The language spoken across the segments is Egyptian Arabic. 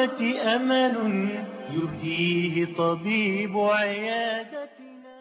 الرحمة أمل يهديه طبيب عيادتنا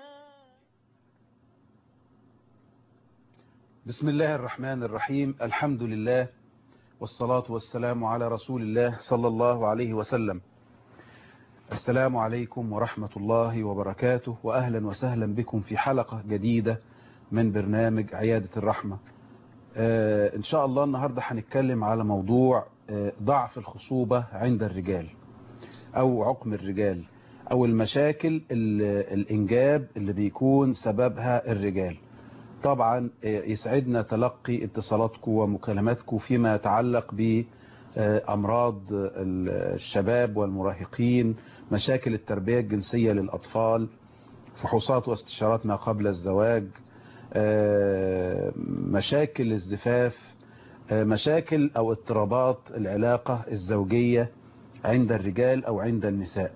بسم الله الرحمن الرحيم الحمد لله والصلاة والسلام على رسول الله صلى الله عليه وسلم السلام عليكم ورحمة الله وبركاته وأهلا وسهلا بكم في حلقة جديدة من برنامج عيادة الرحمة آه إن شاء الله النهاردة هنتكلم على موضوع آه ضعف الخصوبة عند الرجال أو عقم الرجال أو المشاكل الإنجاب اللي بيكون سببها الرجال طبعا يسعدنا تلقي اتصالاتكم ومكالماتكم فيما يتعلق بأمراض الشباب والمراهقين مشاكل التربية الجنسية للأطفال فحوصات واستشارات ما قبل الزواج مشاكل الزفاف مشاكل أو اضطرابات العلاقة الزوجية عند الرجال أو عند النساء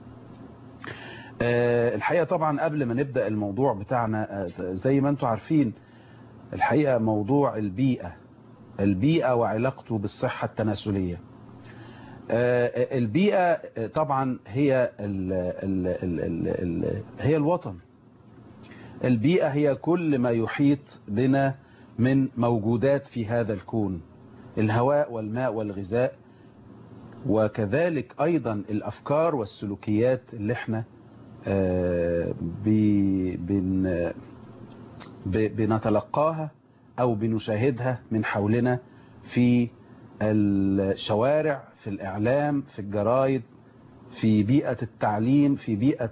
الحقيقة طبعا قبل ما نبدأ الموضوع بتاعنا زي ما انتم عارفين الحقيقة موضوع البيئة البيئة وعلاقته بالصحة التناسلية البيئة طبعا هي ال ال ال ال ال هي الوطن البيئة هي كل ما يحيط بنا من موجودات في هذا الكون الهواء والماء والغذاء وكذلك أيضا الأفكار والسلوكيات اللي احنا بن بنتلقاها أو بنشاهدها من حولنا في الشوارع في الإعلام في الجرايد في بيئة التعليم في بيئة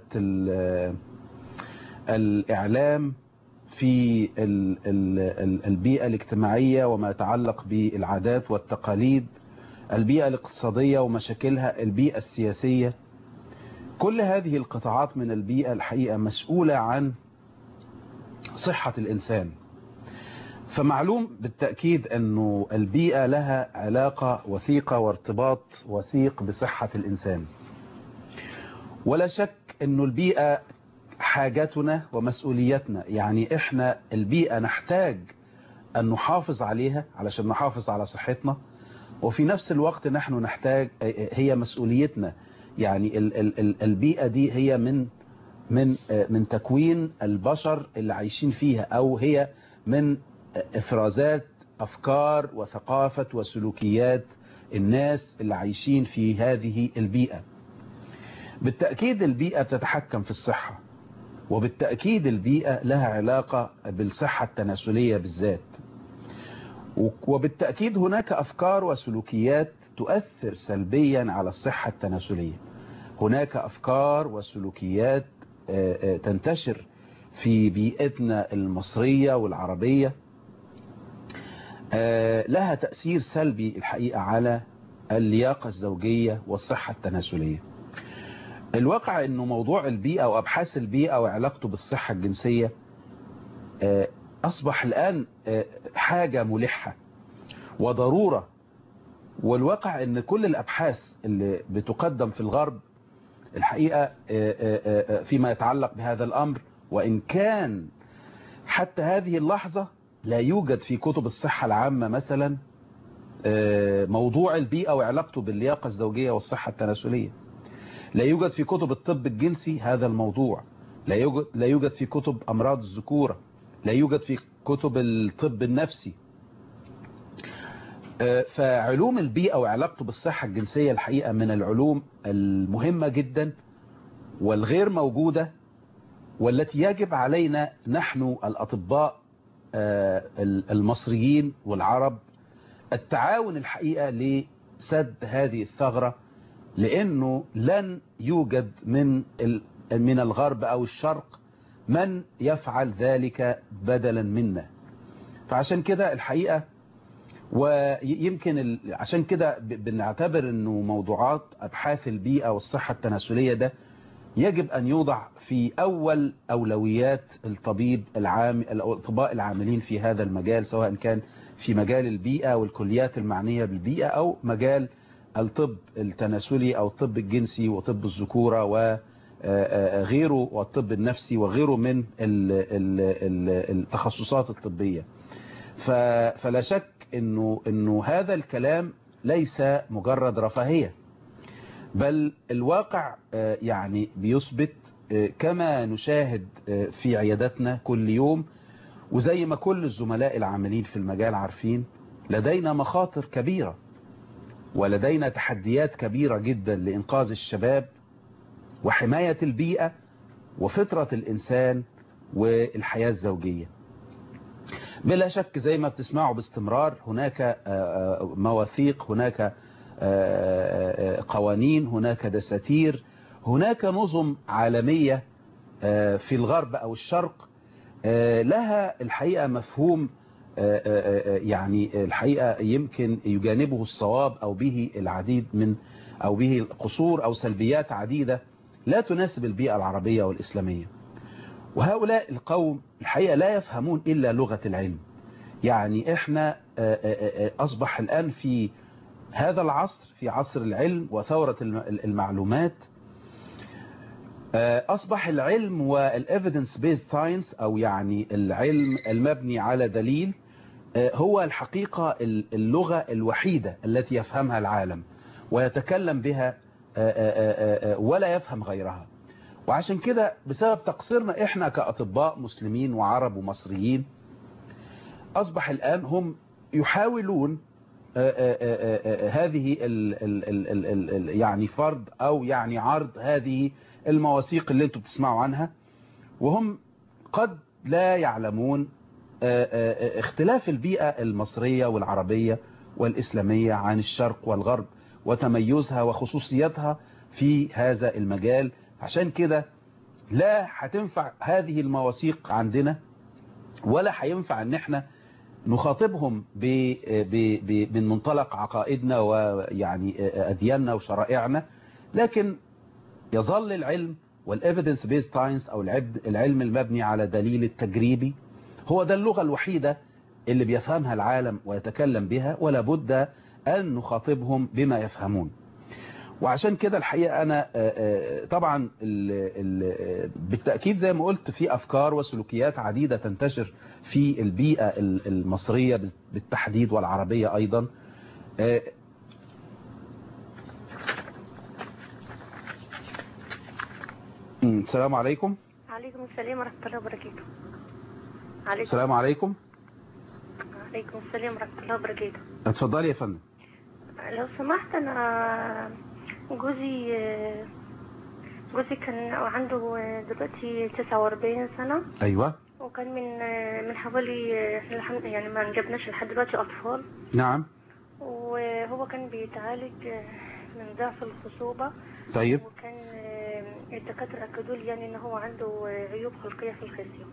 الإعلام في البيئة الاجتماعية وما يتعلق بالعادات والتقاليد البيئة الاقتصادية ومشاكلها البيئة السياسية كل هذه القطاعات من البيئة الحقيقة مسؤولة عن صحة الإنسان فمعلوم بالتأكيد أنه البيئة لها علاقة وثيقة وارتباط وثيق بصحة الإنسان ولا شك أنه البيئة حاجتنا ومسؤوليتنا يعني إحنا البيئة نحتاج أن نحافظ عليها علشان نحافظ على صحتنا وفي نفس الوقت نحن نحتاج هي مسؤوليتنا يعني ال ال ال البيئة دي هي من من من تكوين البشر اللي عايشين فيها أو هي من إفرازات أفكار وثقافة وسلوكيات الناس اللي عايشين في هذه البيئة بالتأكيد البيئة بتتحكم في الصحة وبالتأكيد البيئة لها علاقة بالصحة التناسلية بالذات وبالتأكيد هناك أفكار وسلوكيات تؤثر سلبيا على الصحة التناسلية هناك أفكار وسلوكيات تنتشر في بيئتنا المصرية والعربية لها تأثير سلبي الحقيقة على اللياقة الزوجية والصحة التناسلية الواقع أنه موضوع البيئة وأبحاث البيئة وعلاقته بالصحة الجنسية أصبح الآن حاجة ملحة وضرورة والواقع ان كل الابحاث اللي بتقدم في الغرب الحقيقة فيما يتعلق بهذا الامر وان كان حتى هذه اللحظة لا يوجد في كتب الصحة العامة مثلا موضوع البيئة وعلاقته باللياقة الزوجية والصحة التناسلية لا يوجد في كتب الطب الجنسي هذا الموضوع لا يوجد, لا يوجد في كتب امراض الذكورة لا يوجد في كتب الطب النفسي فعلوم البيئة وعلاقته بالصحة الجنسية الحقيقة من العلوم المهمة جدا والغير موجودة والتي يجب علينا نحن الأطباء المصريين والعرب التعاون الحقيقة لسد هذه الثغرة لأنه لن يوجد من من الغرب أو الشرق من يفعل ذلك بدلا منا فعشان كده الحقيقة ويمكن عشان كده بنعتبر انه موضوعات ابحاث البيئة والصحة التناسلية ده يجب ان يوضع في اول اولويات الطبيب العام الاطباء العاملين في هذا المجال سواء كان في مجال البيئة والكليات المعنية بالبيئة او مجال الطب التناسلي او الطب الجنسي وطب الذكورة وغيره والطب النفسي وغيره من التخصصات الطبية فلا شك انه انه هذا الكلام ليس مجرد رفاهية بل الواقع يعني بيثبت كما نشاهد في عياداتنا كل يوم وزي ما كل الزملاء العاملين في المجال عارفين لدينا مخاطر كبيرة ولدينا تحديات كبيرة جدا لإنقاذ الشباب وحماية البيئة وفطرة الإنسان والحياة الزوجية بلا شك زي ما بتسمعوا باستمرار هناك مواثيق هناك قوانين هناك دساتير هناك نظم عالمية في الغرب أو الشرق لها الحقيقة مفهوم يعني الحقيقة يمكن يجانبه الصواب أو به العديد من أو به قصور أو سلبيات عديدة لا تناسب البيئة العربية والإسلامية وهؤلاء القوم الحقيقة لا يفهمون إلا لغة العلم يعني إحنا أصبح الآن في هذا العصر في عصر العلم وثورة المعلومات أصبح العلم والإيفيدنس بيزد ساينس أو يعني العلم المبني على دليل هو الحقيقة اللغة الوحيدة التي يفهمها العالم ويتكلم بها ولا يفهم غيرها وعشان كده بسبب تقصيرنا احنا كأطباء مسلمين وعرب ومصريين أصبح الآن هم يحاولون هذه ال ال ال ال ال يعني فرض أو يعني عرض هذه المواثيق اللي انتم بتسمعوا عنها وهم قد لا يعلمون اختلاف البيئة المصرية والعربية والإسلامية عن الشرق والغرب وتميزها وخصوصيتها في هذا المجال عشان كده لا هتنفع هذه المواثيق عندنا ولا هينفع ان احنا نخاطبهم ب ب ب من منطلق عقائدنا ويعني أدياننا وشرائعنا لكن يظل العلم والإيفيدنس بيز ساينس أو العلم المبني على دليل التجريبي هو ده اللغة الوحيدة اللي بيفهمها العالم ويتكلم بها ولا بد أن نخاطبهم بما يفهمون وعشان كده الحقيقة أنا طبعا بالتأكيد زي ما قلت في أفكار وسلوكيات عديدة تنتشر في البيئة المصرية بالتحديد والعربية أيضا السلام عليكم عليكم السلام ورحمة الله وبركاته عليكم السلام عليكم عليكم السلام ورحمة الله وبركاته اتفضلي يا فندم لو سمحت أنا جوزي جوزي كان عنده دلوقتي 49 سنة أيوة وكان من من حوالي احنا الحمد يعني ما جبناش لحد دلوقتي أطفال نعم وهو كان بيتعالج من ضعف الخصوبة طيب وكان الدكاترة أكدوا لي يعني إن هو عنده عيوب خلقية في الخصية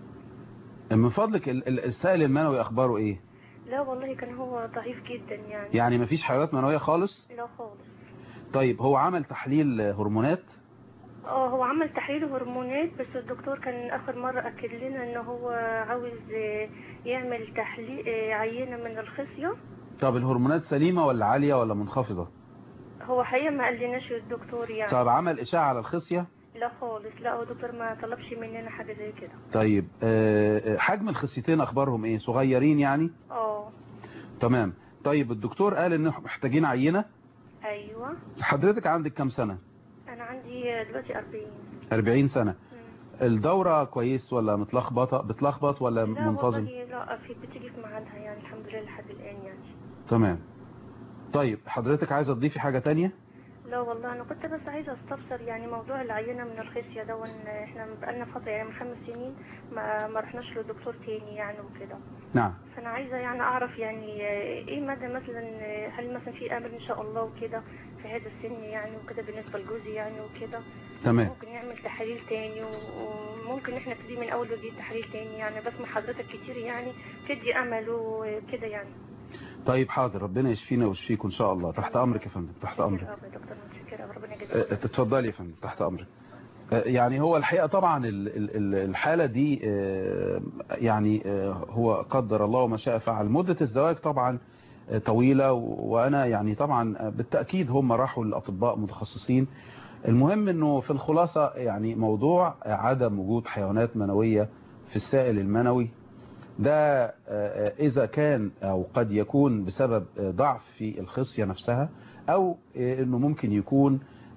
من فضلك السائل المنوي أخباره إيه لا والله كان هو ضعيف جدا يعني يعني مفيش حيوانات منوية خالص لا خالص طيب هو عمل تحليل هرمونات اه هو عمل تحليل هرمونات بس الدكتور كان اخر مرة اكد لنا ان هو عاوز يعمل تحليل عينة من الخصية طب الهرمونات سليمة ولا عالية ولا منخفضة هو حقيقة ما قالناش الدكتور يعني طب عمل اشاعة على الخصية لا خالص لا هو الدكتور ما طلبش مننا حاجة زي كده طيب أه حجم الخصيتين اخبارهم ايه صغيرين يعني اه تمام طيب الدكتور قال ان محتاجين عينة ايوه حضرتك عندك كام سنة انا عندي دلوقتي 40 40 سنة مم. الدورة كويس ولا متلخبطة بتلخبط ولا لا منتظم والله لا في بتيجي في ميعادها يعني الحمد لله لحد الان يعني تمام طيب حضرتك عايزة تضيفي حاجة تانية لا والله انا كنت بس عايزه استفسر يعني موضوع العينه من الخصيه ده وان احنا بقالنا فتره يعني من خمس سنين ما ما رحناش لدكتور تاني يعني وكده نعم فانا عايزه يعني اعرف يعني ايه مدى مثلا هل مثلا في امل ان شاء الله وكده في هذا السن يعني وكده بالنسبه لجوزي يعني وكده تمام ممكن نعمل تحاليل تاني و- وممكن احنا نبتدي من اول وجديد تحاليل تاني يعني بسمع حضرتك كتير يعني تدي امل وكده يعني طيب حاضر ربنا يشفينا ويشفيكم ان شاء الله تحت امرك يا فندم تحت امرك شكرا يا دكتور متشكره ربنا أه، يجزاك تتفضلي يا فندم تحت امرك أه، يعني هو الحقيقة طبعا ال- ال- ال- الحالة دي أه، يعني أه، هو قدر الله وما شاء فعل مدة الزواج طبعا أه، طويلة و- وانا يعني طبعا بالتأكيد هم راحوا لأطباء متخصصين المهم انه في الخلاصة يعني موضوع عدم وجود حيوانات منوية في السائل المنوي ده آه، آه، إذا كان أو قد يكون بسبب آه، ضعف في الخصية نفسها أو آه، أنه ممكن يكون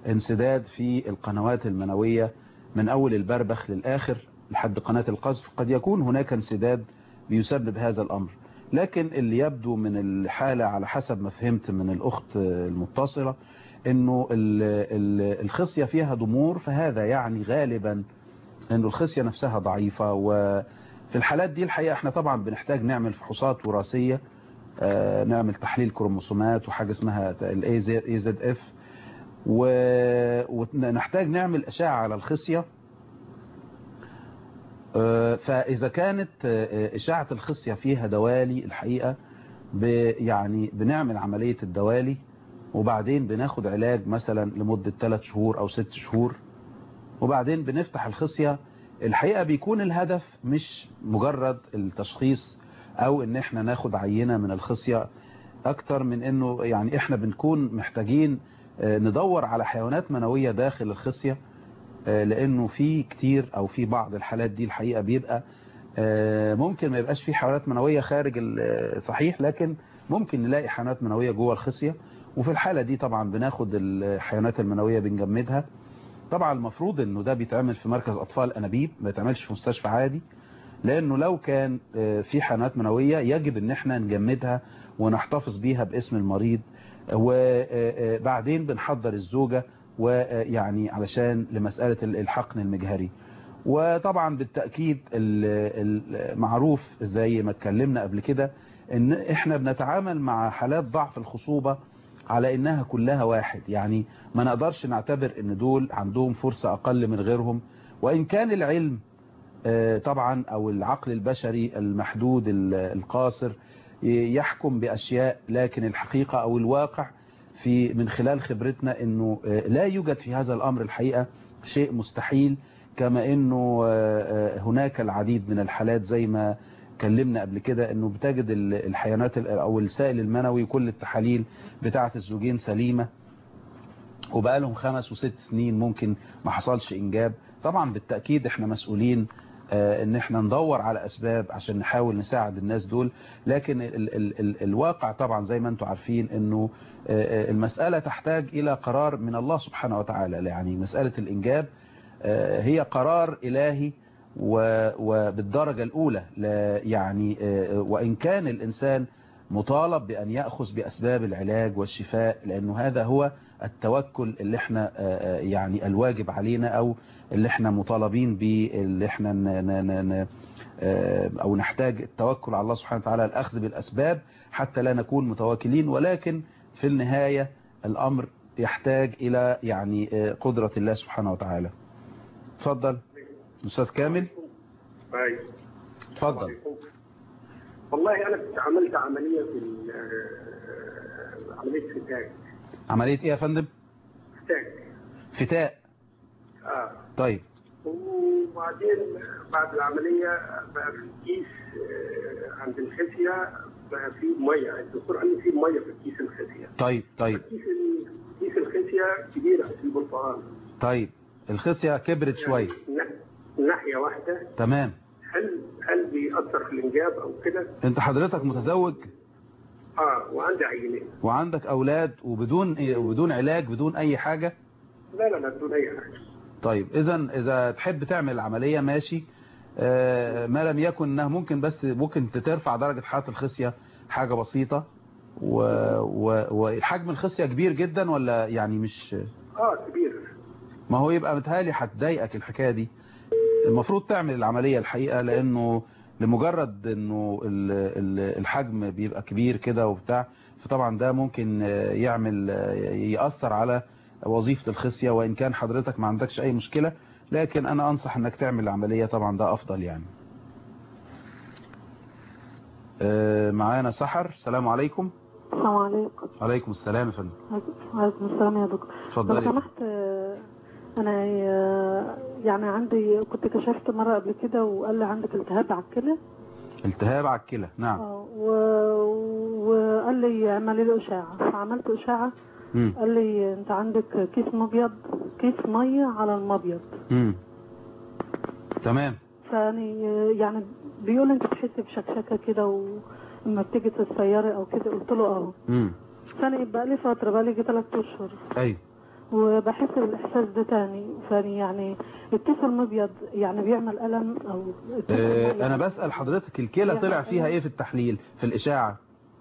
انسداد في القنوات المنوية من أول البربخ للآخر لحد قناة القذف قد يكون هناك انسداد بيسبب هذا الأمر لكن اللي يبدو من الحالة على حسب ما فهمت من الأخت المتصلة انه ال- ال- الخصية فيها ضمور فهذا يعني غالبا انه الخصية نفسها ضعيفة وفي الحالات دي الحقيقة احنا طبعا بنحتاج نعمل فحوصات وراثية آه، نعمل تحليل كروموسومات وحاجة اسمها الاي زد اف ونحتاج نعمل اشعة على الخصية آه، فاذا كانت آه، اشعة الخصية فيها دوالي الحقيقة ب- يعني بنعمل عملية الدوالي وبعدين بناخد علاج مثلا لمدة 3 شهور او 6 شهور وبعدين بنفتح الخصية الحقيقة بيكون الهدف مش مجرد التشخيص او ان احنا ناخد عينة من الخصية اكتر من انه يعني احنا بنكون محتاجين آه، ندور على حيوانات منوية داخل الخصية آه، لانه في كتير او في بعض الحالات دي الحقيقة بيبقى آه، ممكن ما يبقاش في حيوانات منوية خارج الصحيح لكن ممكن نلاقي حيوانات منوية جوه الخصية وفي الحالة دي طبعا بناخد الحيوانات المنوية بنجمدها طبعا المفروض انه ده بيتعمل في مركز اطفال انابيب ما يتعملش في مستشفى عادي لانه لو كان آه، في حيوانات منوية يجب ان احنا نجمدها ونحتفظ بيها باسم المريض وبعدين بنحضر الزوجة ويعني علشان لمسألة الحقن المجهري وطبعا بالتأكيد ال- المعروف زي ما اتكلمنا قبل كده ان احنا بنتعامل مع حالات ضعف الخصوبة على انها كلها واحد يعني ما نقدرش نعتبر ان دول عندهم فرصة اقل من غيرهم وان كان العلم آه، طبعا او العقل البشري المحدود ال- القاصر ي- يحكم باشياء لكن الحقيقة او الواقع في من خلال خبرتنا انه آه، لا يوجد في هذا الامر الحقيقة شيء مستحيل كما انه آه، آه، هناك العديد من الحالات زي ما اتكلمنا قبل كده انه بتجد ال- الحيوانات ال- او السائل المنوي كل التحاليل بتاعة الزوجين سليمة وبقى لهم خمس وست سنين ممكن ما حصلش انجاب طبعا بالتأكيد احنا مسؤولين آه، ان احنا ندور على اسباب عشان نحاول نساعد الناس دول لكن ال ال ال الواقع طبعا زي ما انتم عارفين انه آه، آه، المسألة تحتاج الى قرار من الله سبحانه وتعالى يعني مسألة الانجاب آه، هي قرار الهي و- وبالدرجة الأولى لا يعني آه، وإن كان الإنسان مطالب بأن يأخذ بأسباب العلاج والشفاء لأنه هذا هو التوكل اللي احنا آه، آه، يعني الواجب علينا أو اللي احنا مطالبين به اللي احنا ن ن ن ن آه، أو نحتاج التوكل على الله سبحانه وتعالى الأخذ بالأسباب حتى لا نكون متواكلين ولكن في النهاية الأمر يحتاج إلى يعني آه، قدرة الله سبحانه وتعالى اتفضل أستاذ كامل ايوه اتفضل والله انا كنت عملت عمليه في ال- آه، عمليه فتاك عملية ايه يا فندم فتاك فتاء اه طيب وبعدين بعد العمليه بقى في كيس آه، عند الخصيه بقى في ميه الدكتور قال لي في ميه في كيس الخصيه طيب طيب كيس ال- كيس الخصيه كبيره في البرتقال طيب الخصية كبرت شوية ن- ناحيه واحده تمام هل هل بيأثر في الانجاب او كده؟ انت حضرتك متزوج اه وعندي عينين وعندك اولاد وبدون إيه- وبدون علاج بدون اي حاجة لا لا لا بدون اي حاجه طيب اذا اذا تحب تعمل العملية ماشي آه، ما لم يكن انها ممكن بس ممكن ترفع درجة حرارة الخصية حاجة بسيطة و... و... وحجم الخصية كبير جدا ولا يعني مش اه كبير ما هو يبقى متهيألي هتضايقك الحكاية دي المفروض تعمل العملية الحقيقة لأنه لمجرد أنه ال- ال- الحجم بيبقى كبير كده وبتاع فطبعا ده ممكن آه، يعمل آه، يأثر على وظيفة الخصية وإن كان حضرتك ما عندكش أي مشكلة لكن أنا أنصح أنك تعمل العملية طبعا ده أفضل يعني آه، معانا سحر السلام عليكم السلام عليكم عليكم السلام يا فندم وعليكم السلام يا دكتور لو اتفضلي سمحت آه، انا آه، يعني عندي كنت كشفت مره قبل كده وقال لي عندك التهاب على الكلى التهاب على الكلى نعم آه، و- وقال لي اعملي له اشاعه فعملت اشاعه مم. قال لي انت عندك كيس مبيض كيس ميه على المبيض مم. تمام فاني آه، يعني بيقول انت بتحسي بشكشكه كده ولما بتيجي تتسيري او كده قلت له اه مم. فانا بقى لي فتره بقى لي ثلاث اشهر أيوه وبحس بالاحساس ده تاني فاني يعني الكيس المبيض يعني بيعمل الم او الكيس آه، المبيض- انا بسأل حضرتك الكلى طلع فيها ايه في التحليل في الاشاعة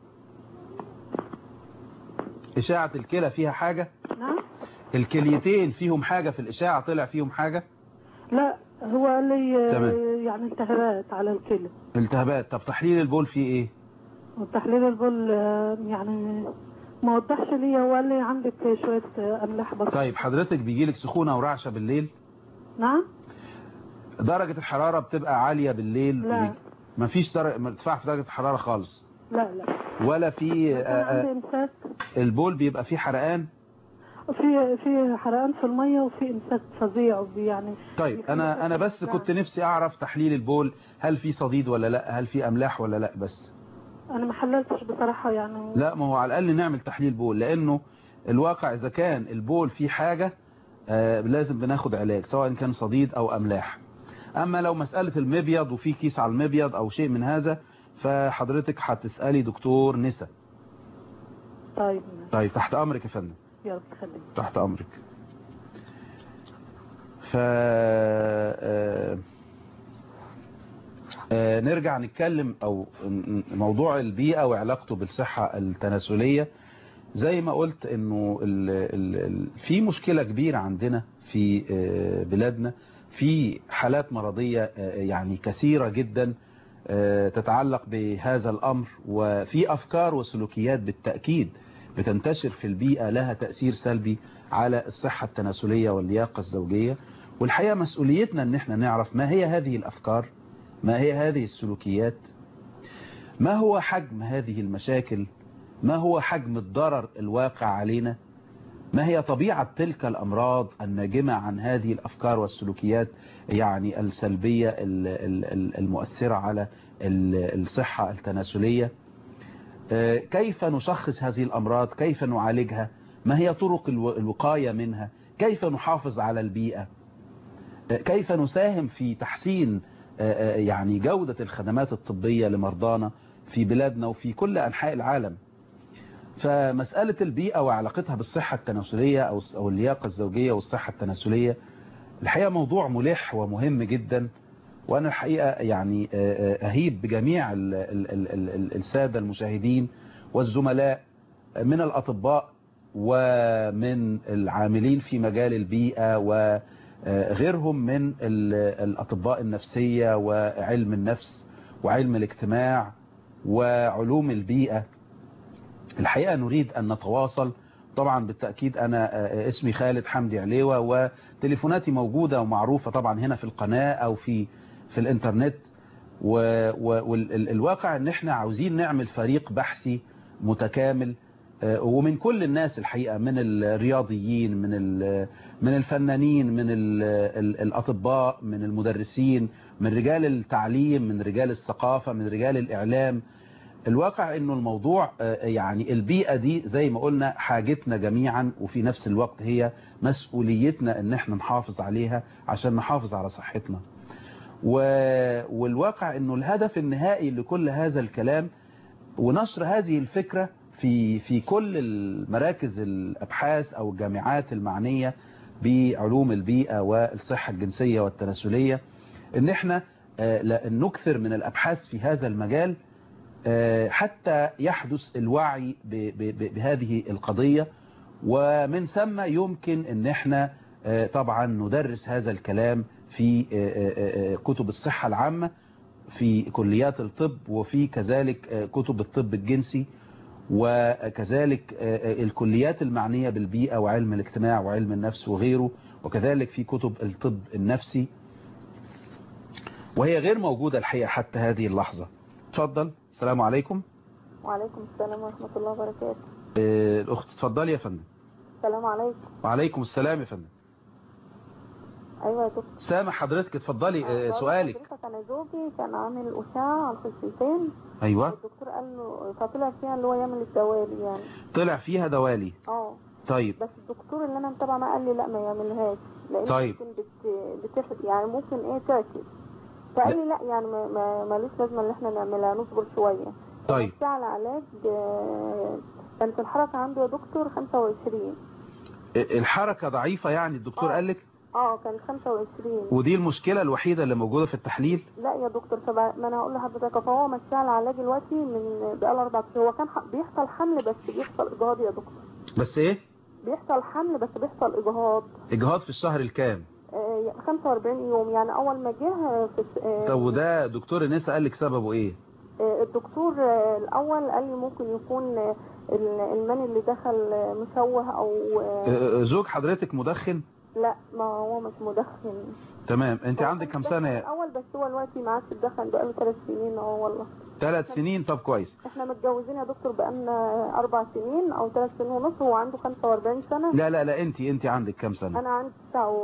اشاعة الكلى فيها حاجة نعم الكليتين فيهم حاجة في الاشاعة طلع فيهم حاجة لا هو قال لي آه، تمام. يعني التهابات على الكلى التهابات طب تحليل البول فيه ايه وتحليل البول آه، يعني ما وضحش لي هو قال لي عندك شويه آه، املاح بسيطه طيب حضرتك بيجيلك سخونة ورعشة بالليل نعم درجة الحرارة بتبقى عالية بالليل لا. وبيج- مفيش درجة ارتفاع في درجة الحرارة خالص لا لا ولا في بس آه، انا عندي آه، امساك البول بيبقى فيه حرقان في في حرقان في الميه وفي امساك فظيع وبي- يعني طيب انا انا بس كنت نفسي اعرف تحليل البول هل في صديد ولا لا هل في املاح ولا لا بس انا ما حللتش بصراحه يعني لا ما هو على الاقل نعمل تحليل بول لانه الواقع اذا كان البول فيه حاجة آه، لازم بناخد علاج سواء كان صديد او املاح اما لو مسألة المبيض وفي كيس على المبيض او شيء من هذا فحضرتك هتسألي دكتور نسا طيب طيب تحت امرك يا فندم يا رب تخليك تحت امرك ف آه، آه، نرجع نتكلم او ن- موضوع البيئة وعلاقته بالصحة التناسلية زي ما قلت انه ال ال ال في مشكلة كبيرة عندنا في آه، بلادنا في حالات مرضية آه، يعني كثيرة جدا آه، تتعلق بهذا الامر وفي افكار وسلوكيات بالتأكيد بتنتشر في البيئة لها تأثير سلبي على الصحة التناسلية واللياقة الزوجية والحقيقة مسؤوليتنا ان احنا نعرف ما هي هذه الافكار ما هي هذه السلوكيات ما هو حجم هذه المشاكل ما هو حجم الضرر الواقع علينا ما هي طبيعة تلك الأمراض الناجمة عن هذه الأفكار والسلوكيات يعني السلبية ال- ال- ال- المؤثرة على ال- الصحة التناسلية آه، كيف نشخص هذه الأمراض كيف نعالجها ما هي طرق الو- الوقاية منها كيف نحافظ على البيئة آه، كيف نساهم في تحسين آه، آه، يعني جودة الخدمات الطبية لمرضانا في بلادنا وفي كل أنحاء العالم فمسألة البيئة وعلاقتها بالصحة التناسلية أو أو اللياقة الزوجية والصحة التناسلية الحقيقة موضوع ملح ومهم جدا وأنا الحقيقة يعني آه، آه، أهيب بجميع ال- ال- ال- ال- ال- السادة المشاهدين والزملاء من الأطباء ومن العاملين في مجال البيئة وغيرهم من ال- الأطباء النفسية وعلم النفس وعلم الاجتماع وعلوم البيئة الحقيقة نريد أن نتواصل طبعا بالتأكيد أنا آه، اسمي خالد حمدي عليوة وتليفوناتي موجودة ومعروفة طبعا هنا في القناة أو في في الإنترنت والواقع أن احنا عاوزين نعمل فريق بحثي متكامل آه، ومن كل الناس الحقيقة من الرياضيين من ال- من الفنانين من ال- ال- الأطباء من المدرسين من رجال التعليم من رجال الثقافة من رجال الإعلام الواقع انه الموضوع آه، يعني البيئة دي زي ما قلنا حاجتنا جميعا وفي نفس الوقت هي مسؤوليتنا ان احنا نحافظ عليها عشان نحافظ على صحتنا و- والواقع انه الهدف النهائي لكل هذا الكلام ونشر هذه الفكرة في في كل المراكز الابحاث او الجامعات المعنية بعلوم البيئة والصحة الجنسية والتناسلية ان احنا آه، لا- نكثر من الابحاث في هذا المجال آه، حتى يحدث الوعي ب- ب- ب- بهذه القضية ومن ثم يمكن ان احنا آه، طبعا ندرس هذا الكلام في آه، آه، آه، كتب الصحة العامة في كليات الطب وفي كذلك آه، كتب الطب الجنسي وكذلك آه، آه، الكليات المعنية بالبيئة وعلم الاجتماع وعلم النفس وغيره وكذلك في كتب الطب النفسي وهي غير موجودة الحقيقة حتى هذه اللحظة تفضل السلام عليكم وعليكم السلام ورحمة الله وبركاته آه، الأخت تفضلي يا فندم السلام عليكم وعليكم السلام يا فندم أيوة يا دكتور سامع حضرتك اتفضلي آه، بقول سؤالك لحضرتك أنا زوجي كان عامل أشعة على الخصيتين أيوة والدكتور قال له فطلع فيها اللي هو يعمل الدوالي يعني طلع فيها دوالي اه طيب بس الدكتور اللي أنا متابعة معاه قال لي لا ما يعملهاش لأن طيب. ممكن بت... بتفرق يعني ممكن إيه تعكس فقال لي لا يعني ما ما- مالوش لازمة إن إحنا نعملها نصبر شوية طيب بتاع العلاج آه، كانت الحركة عنده يا دكتور 25 الحركة ضعيفة يعني الدكتور آه. قال لك اه كان 25 ودي المشكلة الوحيدة اللي موجودة في التحليل لا يا دكتور فبقى ما انا هقول لحضرتك فهو ماشي على علاج دلوقتي من بقاله اربع شهور هو كان ح- بيحصل حمل بس بيحصل اجهاض يا دكتور بس ايه بيحصل حمل بس بيحصل اجهاض اجهاض في الشهر الكام آه 45 يوم يعني اول ما جه آه، في الس- آه، طب وده دكتور النساء قال لك سببه ايه آه، الدكتور آه، الاول قال لي ممكن يكون آه، ال- المني اللي دخل آه، مشوه او آه، آه، زوج حضرتك مدخن لا ما هو مش مدخن تمام انت هو عندك كان كام سنة مدخن الاول بس هو دلوقتي ما عادش بيدخن بقاله ثلاث سنين اهو والله ثلاث سنين طب كويس احنا متجوزين يا دكتور بقالنا اربع سنين او ثلاث سنين ونص هو عنده 45 سنه لا لا لا انت انت عندك كام سنة انا عندي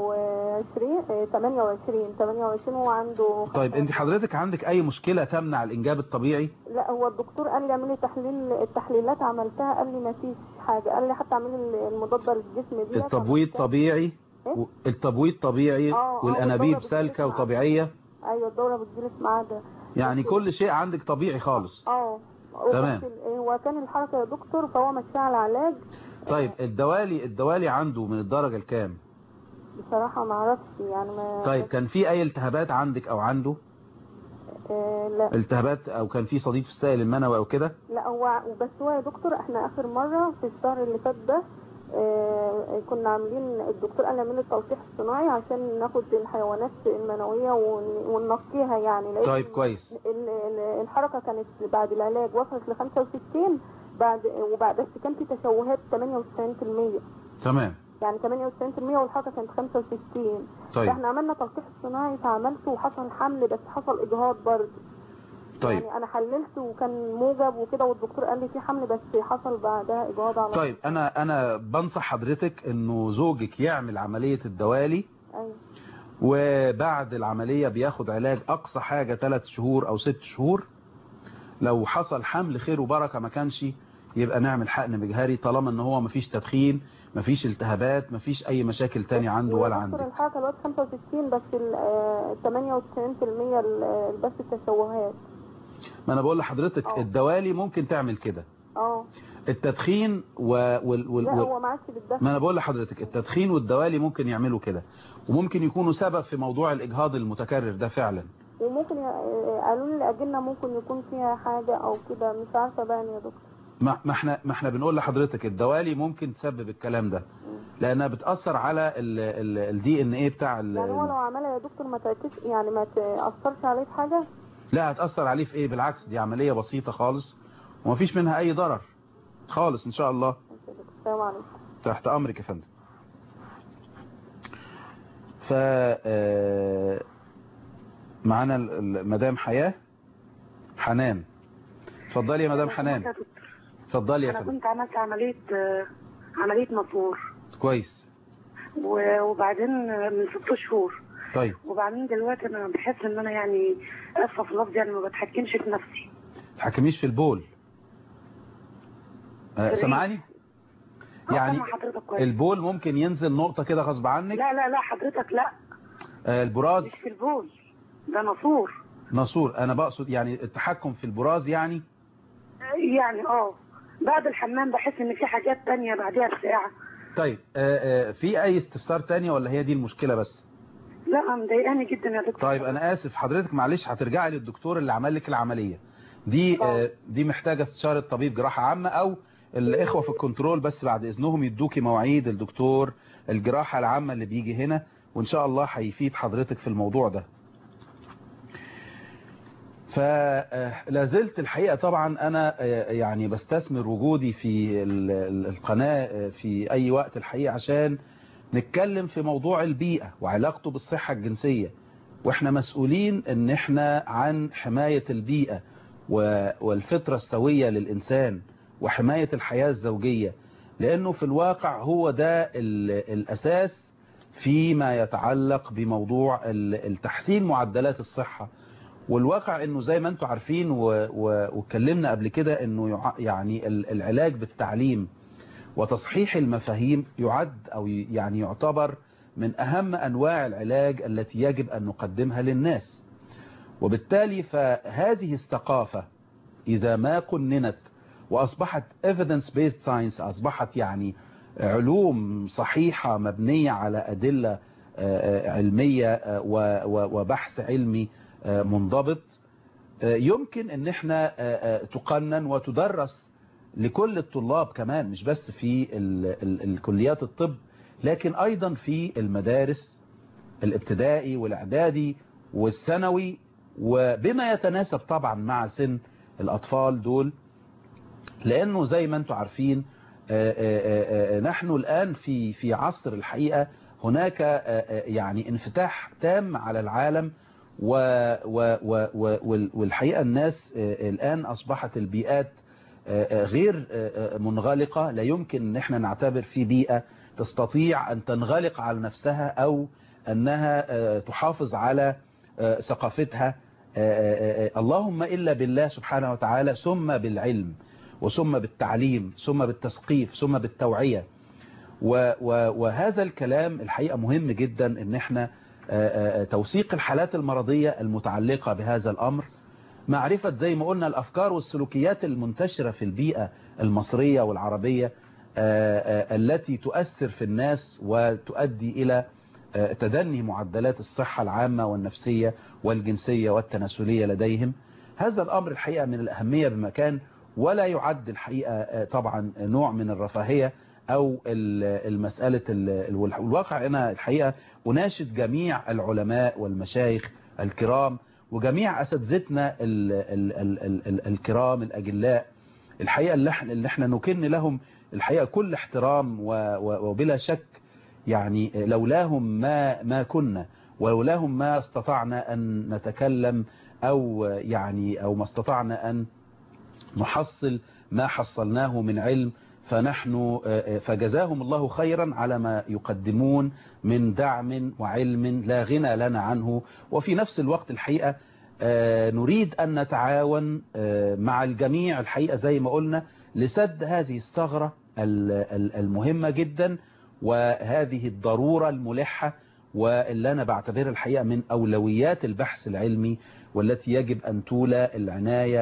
29 آه، 28 28 هو عنده طيب انت 45. حضرتك عندك اي مشكلة تمنع الانجاب الطبيعي لا هو الدكتور قال لي اعملي تحليل التحليلات عملتها قال لي ما فيش حاجه قال لي حتى اعملي المضاده للجسم دي التبويض طبيعي إيه؟ و- التبويض طبيعي آه، آه، والانابيب والدورة سالكة بتجيلك مع- وطبيعية ايوه الدوره بتجيلي في ميعادها يعني بس- كل شيء عندك طبيعي خالص اه تمام. بس ال- هو كان الحركه يا دكتور فهو ماشي على علاج طيب الدوالي الدوالي عنده من الدرجة الكام بصراحه ما اعرفش يعني ما طيب كان في اي التهابات عندك او عنده آه لا التهابات او كان في صديد في السائل المنوي او كده لا هو بس هو يا دكتور احنا اخر مره في الشهر اللي فات ده آه كنا عاملين الدكتور قال نعمل التلقيح الصناعي عشان ناخد الحيوانات المنويه ون- وننقيها يعني لأن طيب كويس ال- ال- الحركه كانت بعد العلاج وصلت ل 65 بعد وبعد بس كان في تشوهات 98% تمام يعني 98% والحركه كانت 65 طيب فاحنا عملنا تلقيح صناعي فعملته وحصل حمل بس حصل اجهاض برضه طيب يعني انا حللت وكان موجب وكده والدكتور قال لي في حمل بس حصل بعدها اجهاض على طيب انا انا بنصح حضرتك انه زوجك يعمل عملية الدوالي ايوه وبعد العملية بياخد علاج اقصى حاجة 3 شهور او 6 شهور لو حصل حمل خير وبركة ما كانش يبقى نعمل حقن مجهري طالما ان هو مفيش تدخين مفيش التهابات مفيش اي مشاكل تاني عنده ولا يا دكتور عندك الحركه دلوقتي 65 بس ال آه، 98% ال- بس التشوهات ما انا بقول لحضرتك اه. الدوالي ممكن تعمل كده اه التدخين و... وال... وال... لا وال... هو ما عادش بيتدخل ما انا بقول لحضرتك التدخين والدوالي ممكن يعملوا كده وممكن يكونوا سبب في موضوع الاجهاض المتكرر ده فعلا وممكن ي- آه، قالوا لي الاجنه ممكن يكون فيها حاجه او كده مش عارفه بقى يا دكتور ما ما احنا ما احنا بنقول لحضرتك الدوالي ممكن تسبب الكلام ده لانها بتاثر على الدي ان ايه بتاع ال- يعني هو لو عملها يا دكتور ما تركز يعني ما تاثرش عليه في حاجه لا هتاثر عليه في ايه بالعكس دي عمليه بسيطه خالص ومفيش منها اي ضرر خالص ان شاء الله ماشي يا دكتور. السلام عليكم تحت امرك يا فندم ف آه، معانا ال- ال- مدام حياه حنان اتفضلي يا مدام حنان اتفضلي يا انا فندم كنت عملت عمليه آه، عمليه نافور كويس و- وبعدين آه، من ست شهور طيب وبعدين دلوقتي انا بحس ان انا يعني اسفه في لفظي يعني ما بتحكمش في نفسي تحكميش في البول آه، سامعاني يعني سامع حضرتك كويس البول ممكن ينزل نقطة كده غصب عنك لا لا لا حضرتك لا آه، البراز مش في البول ده نافور ناسور انا بقصد يعني التحكم في البراز يعني يعني اه بعد الحمام بحس ان في حاجات تانية بعدها بساعة طيب آه، آه، في اي استفسار تاني ولا هي دي المشكلة بس لا مضايقاني جدا يا دكتور طيب انا اسف حضرتك معلش هترجعي للدكتور اللي عمل لك العملية دي آه، دي محتاجة استشارة طبيب جراحة عامة او الاخوة في الكنترول بس بعد اذنهم يدوكي مواعيد الدكتور الجراحة العامة اللي بيجي هنا وان شاء الله هيفيد حضرتك في الموضوع ده فلا زلت الحقيقة طبعا أنا آه، يعني بستثمر وجودي في ال- ال- القناة آه، في أي وقت الحقيقة عشان نتكلم في موضوع البيئة وعلاقته بالصحة الجنسية وإحنا مسؤولين إن إحنا عن حماية البيئة و- والفطرة السوية للإنسان وحماية الحياة الزوجية لأنه في الواقع هو ده ال- الأساس فيما يتعلق بموضوع ال- التحسين معدلات الصحة والواقع انه زي ما انتم عارفين و- و- واتكلمنا قبل كده انه يع- يعني ال- العلاج بالتعليم وتصحيح المفاهيم يعد او ي- يعني يعتبر من اهم انواع العلاج التي يجب ان نقدمها للناس وبالتالي فهذه الثقافة اذا ما قننت واصبحت evidence based science اصبحت يعني علوم صحيحة مبنية على أدلة علمية وبحث علمي منضبط يمكن ان احنا تقنن وتدرس لكل الطلاب كمان مش بس في الكليات الطب لكن ايضا في المدارس الابتدائي والاعدادي والثانوي وبما يتناسب طبعا مع سن الاطفال دول لانه زي ما انتم عارفين نحن الان في في عصر الحقيقة هناك يعني انفتاح تام على العالم و و و والحقيقة الناس الآن أصبحت البيئات غير منغلقة لا يمكن ان احنا نعتبر في بيئة تستطيع أن تنغلق على نفسها أو أنها تحافظ على ثقافتها اللهم إلا بالله سبحانه وتعالى ثم بالعلم وثم بالتعليم ثم بالتثقيف ثم بالتوعية وهذا الكلام الحقيقة مهم جدا ان احنا توثيق الحالات المرضية المتعلقة بهذا الأمر معرفة زي ما قلنا الأفكار والسلوكيات المنتشرة في البيئة المصرية والعربية التي تؤثر في الناس وتؤدي إلى تدني معدلات الصحة العامة والنفسية والجنسية والتناسلية لديهم هذا الأمر الحقيقة من الأهمية بمكان ولا يعد الحقيقة طبعا نوع من الرفاهية او المسألة الواقع هنا الحقيقة اناشد جميع العلماء والمشايخ الكرام وجميع اساتذتنا الكرام الاجلاء الحقيقة اللي احنا, اللي احنا نكن لهم الحقيقة كل احترام وبلا شك يعني لولاهم ما ما كنا ولولاهم ما استطعنا ان نتكلم او يعني او ما استطعنا ان نحصل ما حصلناه من علم فنحن فجزاهم الله خيرا على ما يقدمون من دعم وعلم لا غنى لنا عنه وفي نفس الوقت الحقيقة نريد أن نتعاون مع الجميع الحقيقة زي ما قلنا لسد هذه الثغرة المهمة جدا وهذه الضرورة الملحة واللي أنا بعتبرها الحقيقة من أولويات البحث العلمي والتي يجب أن تولى العناية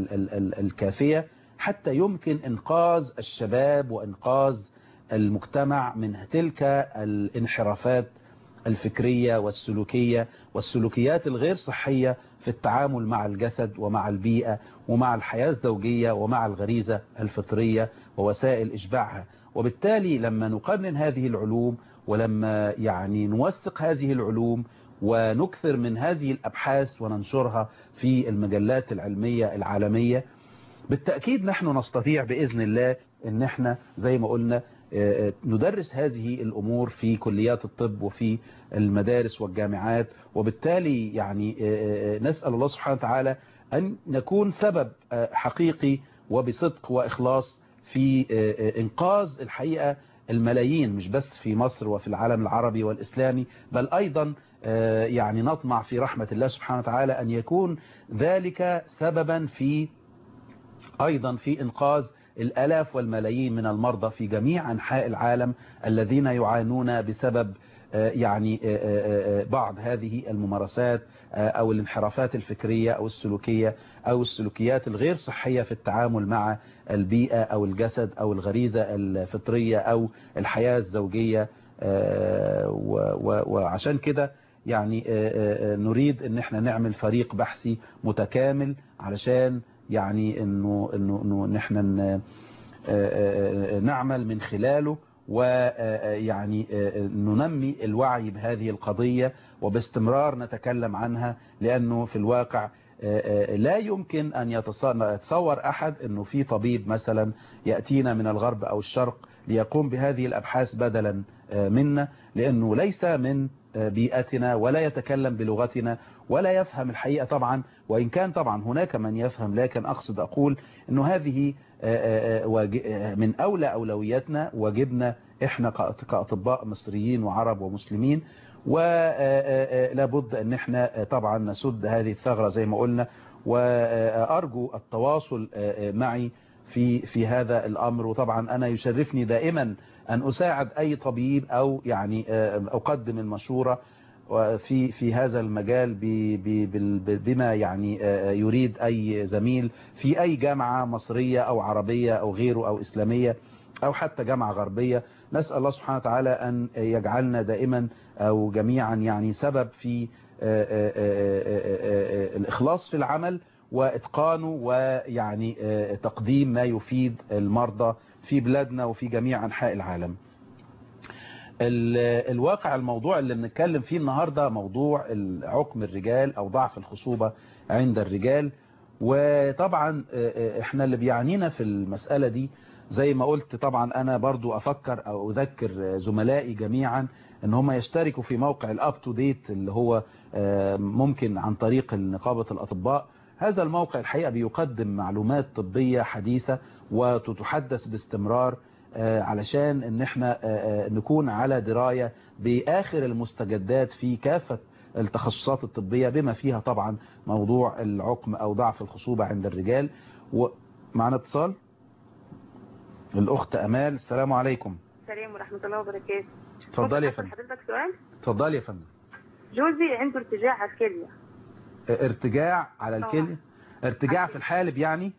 الكافية حتى يمكن إنقاذ الشباب وإنقاذ المجتمع من تلك الانحرافات الفكرية والسلوكية والسلوكيات الغير صحية في التعامل مع الجسد ومع البيئة ومع الحياة الزوجية ومع الغريزة الفطرية ووسائل إشباعها وبالتالي لما نقنن هذه العلوم ولما يعني نوثق هذه العلوم ونكثر من هذه الأبحاث وننشرها في المجلات العلمية العالمية بالتأكيد نحن نستطيع بإذن الله ان احنا زي ما قلنا ندرس هذه الأمور في كليات الطب وفي المدارس والجامعات وبالتالي يعني نسأل الله سبحانه وتعالى أن نكون سبب حقيقي وبصدق وإخلاص في إنقاذ الحقيقة الملايين مش بس في مصر وفي العالم العربي والإسلامي بل أيضا يعني نطمع في رحمة الله سبحانه وتعالى أن يكون ذلك سببا في أيضا في إنقاذ الألاف والملايين من المرضى في جميع أنحاء العالم الذين يعانون بسبب يعني بعض هذه الممارسات أو الانحرافات الفكرية أو السلوكية أو السلوكيات الغير صحية في التعامل مع البيئة أو الجسد أو الغريزة الفطرية أو الحياة الزوجية وعشان كده يعني نريد ان احنا نعمل فريق بحثي متكامل علشان يعني انه انه انه نحن نعمل من خلاله ويعني ننمي الوعي بهذه القضية وباستمرار نتكلم عنها لأنه في الواقع لا يمكن أن يتصور أحد أنه في طبيب مثلا يأتينا من الغرب أو الشرق ليقوم بهذه الأبحاث بدلا منا لأنه ليس من بيئتنا ولا يتكلم بلغتنا ولا يفهم الحقيقة طبعا وإن كان طبعا هناك من يفهم لكن أقصد أقول أنه هذه من أولى أولوياتنا واجبنا إحنا كأطباء مصريين وعرب ومسلمين ولابد أن احنا طبعا نسد هذه الثغرة زي ما قلنا وأرجو التواصل معي في في هذا الأمر وطبعا أنا يشرفني دائما أن أساعد أي طبيب أو يعني أقدم المشورة في في هذا المجال بما يعني يريد أي زميل في أي جامعة مصرية أو عربية أو غيره أو إسلامية أو حتى جامعة غربية نسأل الله سبحانه وتعالى أن يجعلنا دائما أو جميعا يعني سبب في الإخلاص في العمل وإتقانه ويعني تقديم ما يفيد المرضى في بلادنا وفي جميع أنحاء العالم الواقع الموضوع اللي بنتكلم فيه النهاردة موضوع عقم الرجال أو ضعف الخصوبة عند الرجال وطبعا احنا اللي بيعنينا في المسألة دي زي ما قلت طبعا انا برضو افكر او اذكر زملائي جميعا ان هم يشتركوا في موقع الاب تو ديت اللي هو ممكن عن طريق نقابة الاطباء هذا الموقع الحقيقة بيقدم معلومات طبية حديثة وتتحدث باستمرار علشان ان احنا نكون على دراية باخر المستجدات في كافة التخصصات الطبية بما فيها طبعا موضوع العقم او ضعف الخصوبة عند الرجال ومعنا اتصال الاخت امال السلام عليكم السلام ورحمة الله وبركاته اتفضلي يا فندم حضرتك سؤال اتفضلي يا فندم جوزي عنده ارتجاع على الكلية ارتجاع على الكلية ارتجاع في الحالب يعني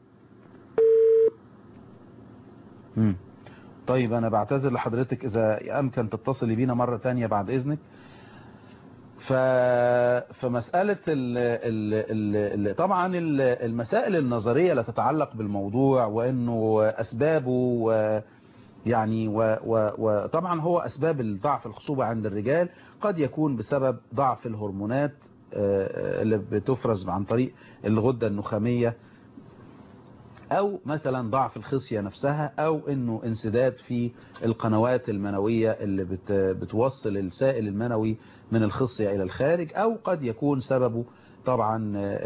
مم. طيب انا بعتذر لحضرتك اذا امكن تتصلي بينا مرة تانية بعد اذنك ف... فمسألة ال... ال... ال... طبعا المسائل النظرية لا تتعلق بالموضوع وانه اسبابه و... يعني و... و... وطبعا هو اسباب الضعف الخصوبة عند الرجال قد يكون بسبب ضعف الهرمونات اللي بتفرز عن طريق الغدة النخامية او مثلا ضعف الخصية نفسها او انه انسداد في القنوات المنوية اللي بت بتوصل السائل المنوي من الخصية الى الخارج او قد يكون سببه طبعا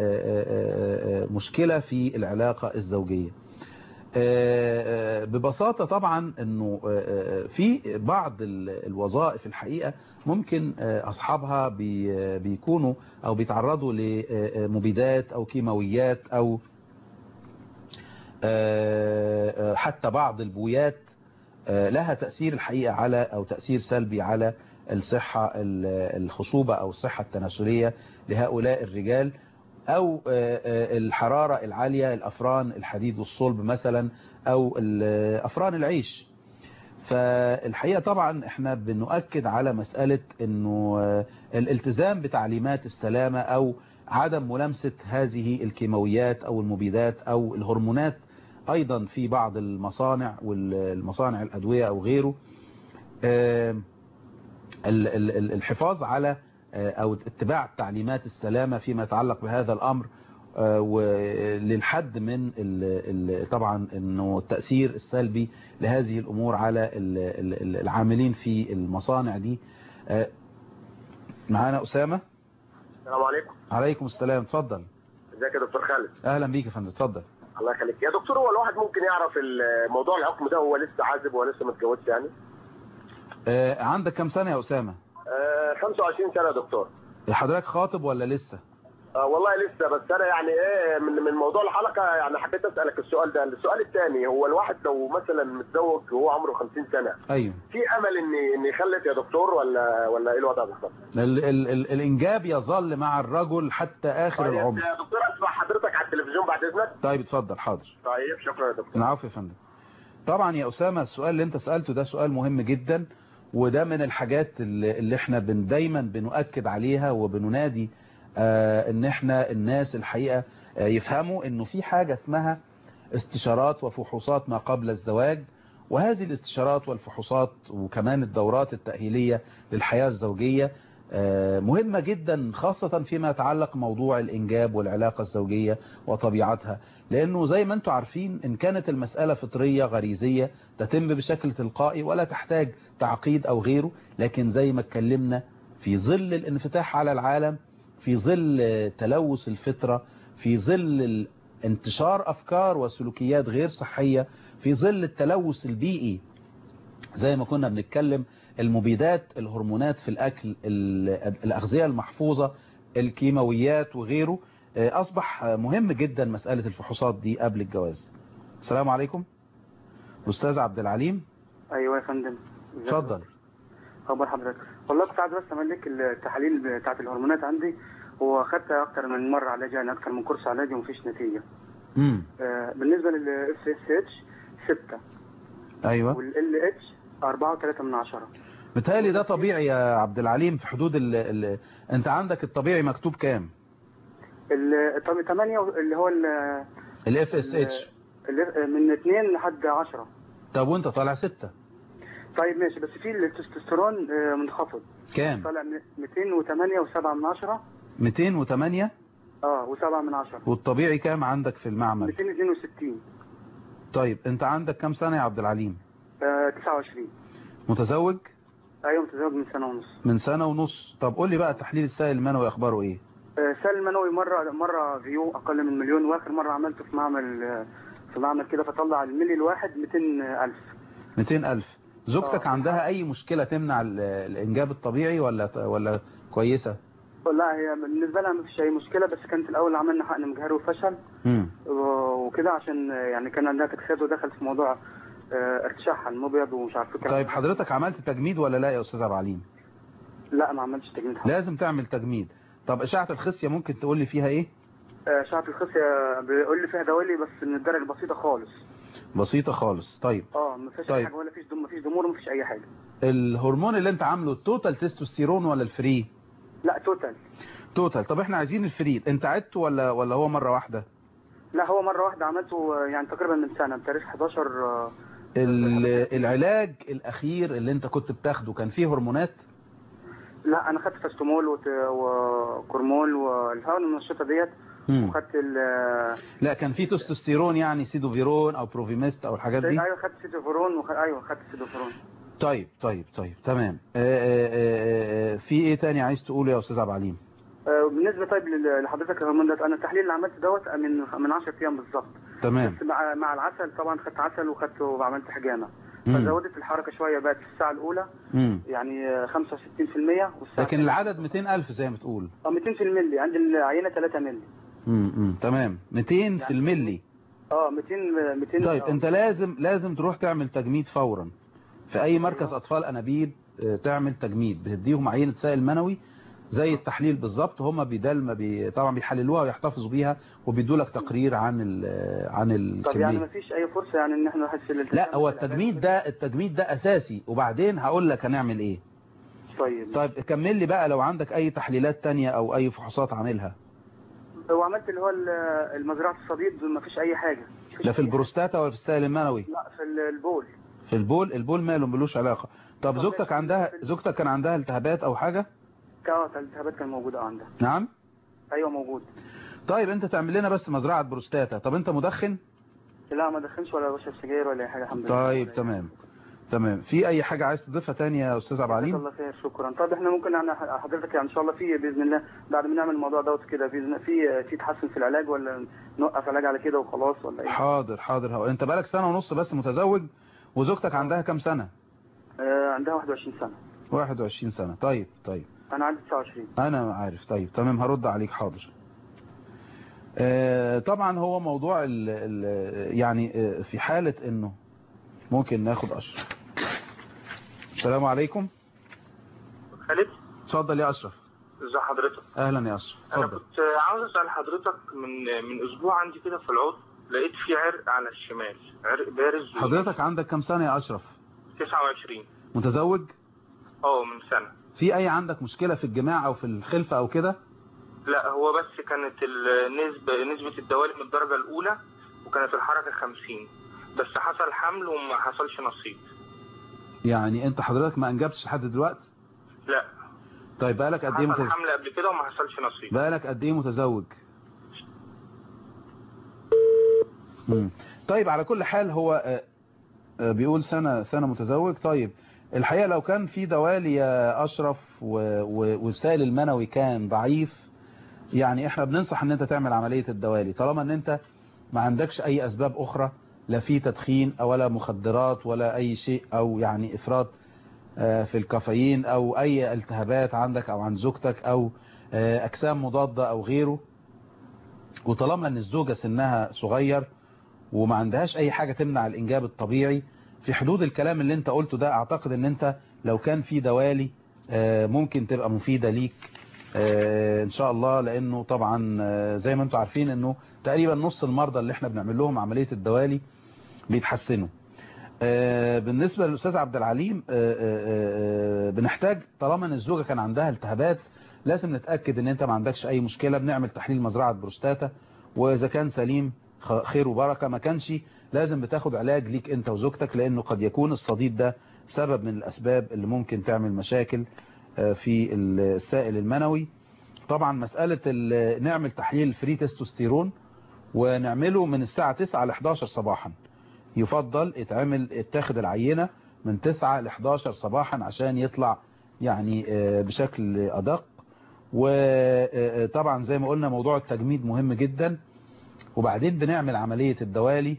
مشكلة في العلاقة الزوجية ببساطة طبعا انه في بعض الوظائف الحقيقة ممكن اصحابها بيكونوا او بيتعرضوا لمبيدات او كيماويات او حتى بعض البويات لها تأثير الحقيقة على أو تأثير سلبي على الصحة الخصوبة أو الصحة التناسلية لهؤلاء الرجال أو الحرارة العالية الأفران الحديد والصلب مثلا أو أفران العيش فالحقيقة طبعا احنا بنؤكد على مسألة انه الالتزام بتعليمات السلامة او عدم ملامسة هذه الكيماويات او المبيدات او الهرمونات ايضا في بعض المصانع والمصانع الادوية او غيره الحفاظ على او اتباع تعليمات السلامة فيما يتعلق بهذا الامر وللحد من طبعا انه التأثير السلبي لهذه الامور على العاملين في المصانع دي معانا اسامة السلام عليكم عليكم السلام اتفضل ازيك يا دكتور خالد اهلا بيك يا فندم اتفضل الله يخليك يا دكتور هو الواحد ممكن يعرف موضوع الحكم ده هو لسه عازب ولا لسه متجوز يعني آه عندك كم سنة يا اسامة آه 25 سنة يا دكتور حضرتك خاطب ولا لسه آه والله لسه بس انا يعني ايه من من موضوع الحلقه يعني حبيت اسالك السؤال ده السؤال الثاني هو الواحد لو مثلا متزوج وهو عمره 50 سنه ايوه في امل ان ان يخلف يا دكتور ولا ولا ايه الوضع بالظبط ال ال ال الانجاب يظل مع الرجل حتى اخر طيب العمر يا دكتور اسمع حضرتك على التلفزيون بعد اذنك طيب اتفضل حاضر طيب شكرا يا دكتور العفو يا فندم طبعا يا اسامه السؤال اللي انت سالته ده سؤال مهم جدا وده من الحاجات اللي, اللي احنا بن دايما بنؤكد عليها وبننادي آه ان احنا الناس الحقيقة آه يفهموا انه في حاجة اسمها استشارات وفحوصات ما قبل الزواج وهذه الاستشارات والفحوصات وكمان الدورات التأهيلية للحياة الزوجية آه مهمة جدا خاصة فيما يتعلق موضوع الإنجاب والعلاقة الزوجية وطبيعتها لأنه زي ما انتم عارفين إن كانت المسألة فطرية غريزية تتم بشكل تلقائي ولا تحتاج تعقيد أو غيره لكن زي ما اتكلمنا في ظل الانفتاح على العالم في ظل تلوث الفطرة في ظل انتشار أفكار وسلوكيات غير صحية في ظل التلوث البيئي زي ما كنا بنتكلم المبيدات الهرمونات في الأكل الأغذية المحفوظة الكيماويات وغيره أصبح مهم جدا مسألة الفحوصات دي قبل الجواز السلام عليكم الأستاذ عبد العليم أيوة يا فندم اتفضل خبر حضرتك والله كنت عايز بس اعمل لك التحاليل بتاعت الهرمونات عندي واخدتها اكتر من مره علاج يعني اكتر من كورس علاجي ومفيش نتيجه امم آه بالنسبه للاس اس اتش 6 ايوه والال اتش 4.3 من عشرة بتهيألي ده طبيعي يا عبد العليم في حدود ال... ال... انت عندك الطبيعي مكتوب كام ال- طب 8 اللي هو ال الاف اس اتش ال- من 2 لحد 10 طب وانت طالع ستة طيب ماشي بس في التستوستيرون آه، منخفض كام طالع من 208 و7 من 10 208 اه و7 من 10 والطبيعي كام عندك في المعمل 262 طيب انت عندك كام سنة يا عبد العليم آه 29 متزوج ايوه متزوج من سنه ونص من سنة ونص طب قول لي بقى تحليل السائل المنوي اخباره ايه آه سال منوي مره مره فيو اقل من مليون واخر مره عملته في معمل آه، في معمل كده فطلع الملي الواحد 200000 200000 زوجتك آه. عندها اي مشكلة تمنع ال- الانجاب الطبيعي ولا ولا كويسة لا هي بالنسبه لها ما فيش اي مشكله بس كانت الاول عملنا حقن مجهري وفشل امم و- وكده عشان آه، يعني كان عندها تكسير ودخلت في موضوع آه، ارتشاحها المبيض ومش عارف كده طيب حضرتك عملت تجميد ولا لا يا استاذ عبد العليم لا ما عملتش تجميد حقن لازم تعمل تجميد طب اشعة الخصية ممكن تقول لي فيها ايه آه، شعب الخصية بيقول لي فيها دوالي بس من الدرجة البسيطة خالص بسيطة خالص طيب اه ما فيش طيب. حاجة ولا فيش دم ما فيش دمور ما فيش أي حاجة الهرمون اللي انت عامله التوتال تستوستيرون ولا الفري لا توتال توتال طب احنا عايزين الفري انت عدت ولا ولا هو مرة واحدة لا هو مرة واحدة عملته آه، يعني تقريبا من سنة بتاريخ 11 آه، ال- العلاج الاخير اللي انت كنت بتاخده كان فيه هرمونات لا أنا خدت فاستومول وت- وكورمول والهون المنشطة ديت مم. وخدت ال آه، لا كان فيه تستوستيرون يعني سيدوفيرون او بروفيميست او الحاجات دي ايوه خدت سيدوفورون وخ... ايوه خدت سيدوفورون طيب طيب طيب تمام آه، آه، آه، آه، في ايه تاني عايز تقوله يا استاذ عبد العليم آه، بالنسبة طيب لل- لحضرتك الهرمون ده أنا التحليل اللي عملته دوت من من 10 أيام بالظبط تمام بس مع مع العسل طبعا خدت عسل وخدت وعملت حجامة مم. فزودت الحركة شوية بقت في الساعة الأولى مم. يعني آه، 65% والساعة لكن العدد 200000 زي ما تقول اه 200 في الملي عند العينة 3 ملي مم. مم. تمام 200 في الملي اه 200 200 طيب آه. انت لازم لازم تروح تعمل تجميد فورا في اي مركز اطفال انابيب آه، تعمل تجميد بتديهم عينة سائل منوي زي التحليل بالظبط هم بدل ما بي... طبعا بيحللوها ويحتفظوا بيها وبيدوا لك تقرير عن ال... عن طب يعني الكميه مفيش أي فرصة يعني إن احنا نحس الالتزام لا هو في العلاج؟ التجميد ده التجميد ده اساسي وبعدين هقول لك هنعمل ايه طيب طيب كمل لي بقى لو عندك اي تحليلات تانية او اي فحوصات عاملها وعملت اللي هو ال- المزرعة الصديد مفيش أي حاجة مفيش لا في أي البروستاتا ولا في السائل المنوي حاجة. لا في ال- البول في البول البول ماله ملوش علاقة طب زوجتك عندها زوجتك كان عندها التهابات او حاجة اه الالتهابات كان موجودة اه عندها نعم ايوه موجود طيب انت تعمل لنا بس مزرعة بروستاتا طب انت مدخن لا ما دخنش ولا بشرب سجاير ولا اي حاجه الحمد لله طيب تمام تمام في اي حاجة عايز تضيفها تاني يا استاذ عبد جزاك العليم الله خير شكرا طب احنا ممكن يعني حضرتك يعني ان شاء الله في باذن الله بعد ما نعمل الموضوع دوت كده باذن الله في في تحسن في العلاج ولا نوقف علاج على كده وخلاص ولا ايه؟ حاضر حاضر هو انت بقالك سنة ونص بس متزوج وزوجتك عندها كام سنة آه عندها 21 سنه 21 سنة طيب طيب انا عندي 29 انا عارف طيب تمام هرد عليك حاضر آه، طبعا هو موضوع ال ال يعني آه، في حالة انه ممكن ناخد اشرف السلام عليكم خالد اتفضل يا اشرف ازي حضرتك اهلا يا اشرف انا اتفضل كنت عاوز اسال حضرتك من من اسبوع عندي كده في العضو لقيت في عرق على الشمال عرق بارز حضرتك عندك كام سنة يا اشرف 29 متزوج اه من سنه في اي عندك مشكلة في الجماع او في الخلفة او كده لا هو بس كانت النسبه نسبه الدوالي من الدرجه الاولى وكانت الحركه 50 بس حصل حمل وما حصلش نصيب يعني انت حضرتك ما انجبتش لحد دلوقتي لا طيب بقالك قد ايه حصل متزوج حمل قبل كده وما حصلش نصيب بقالك قد ايه متزوج مم. طيب على كل حال هو آه، آه، بيقول سنة سنة متزوج طيب الحقيقة لو كان في دوالي يا أشرف و- و- والسائل المنوي كان ضعيف يعني احنا بننصح ان انت تعمل عملية الدوالي طالما ان انت ما عندكش اي اسباب اخرى لا في تدخين او ولا مخدرات ولا اي شيء او يعني افراط آه، في الكافيين او اي التهابات عندك او عند زوجتك او آه، اجسام مضادة او غيره وطالما ان الزوجة سنها صغير وما عندهاش اي حاجة تمنع الانجاب الطبيعي في حدود الكلام اللي انت قلته ده اعتقد ان انت لو كان في دوالي آه، ممكن تبقى مفيدة ليك آه، ان شاء الله لانه طبعا آه، زي ما انتم عارفين انه تقريبا نص المرضى اللي احنا بنعمل لهم عملية الدوالي بيتحسنوا آه، بالنسبة للأستاذ عبد العليم آه، آه، آه، بنحتاج طالما ان الزوجة كان عندها التهابات لازم نتأكد ان انت ما عندكش اي مشكلة بنعمل تحليل مزرعة بروستاتا واذا كان سليم خ- خير وبركة ما كانش لازم بتاخد علاج ليك انت وزوجتك لانه قد يكون الصديد ده سبب من الاسباب اللي ممكن تعمل مشاكل آه، في السائل المنوي طبعا مسألة ال- نعمل تحليل فري تستوستيرون ونعمله من الساعة 9 ل 11 صباحا يفضل يتعمل اتاخد العينة من 9 ل 11 صباحا عشان يطلع يعني آه، بشكل أدق وطبعا زي ما قلنا موضوع التجميد مهم جدا وبعدين بنعمل عملية الدوالي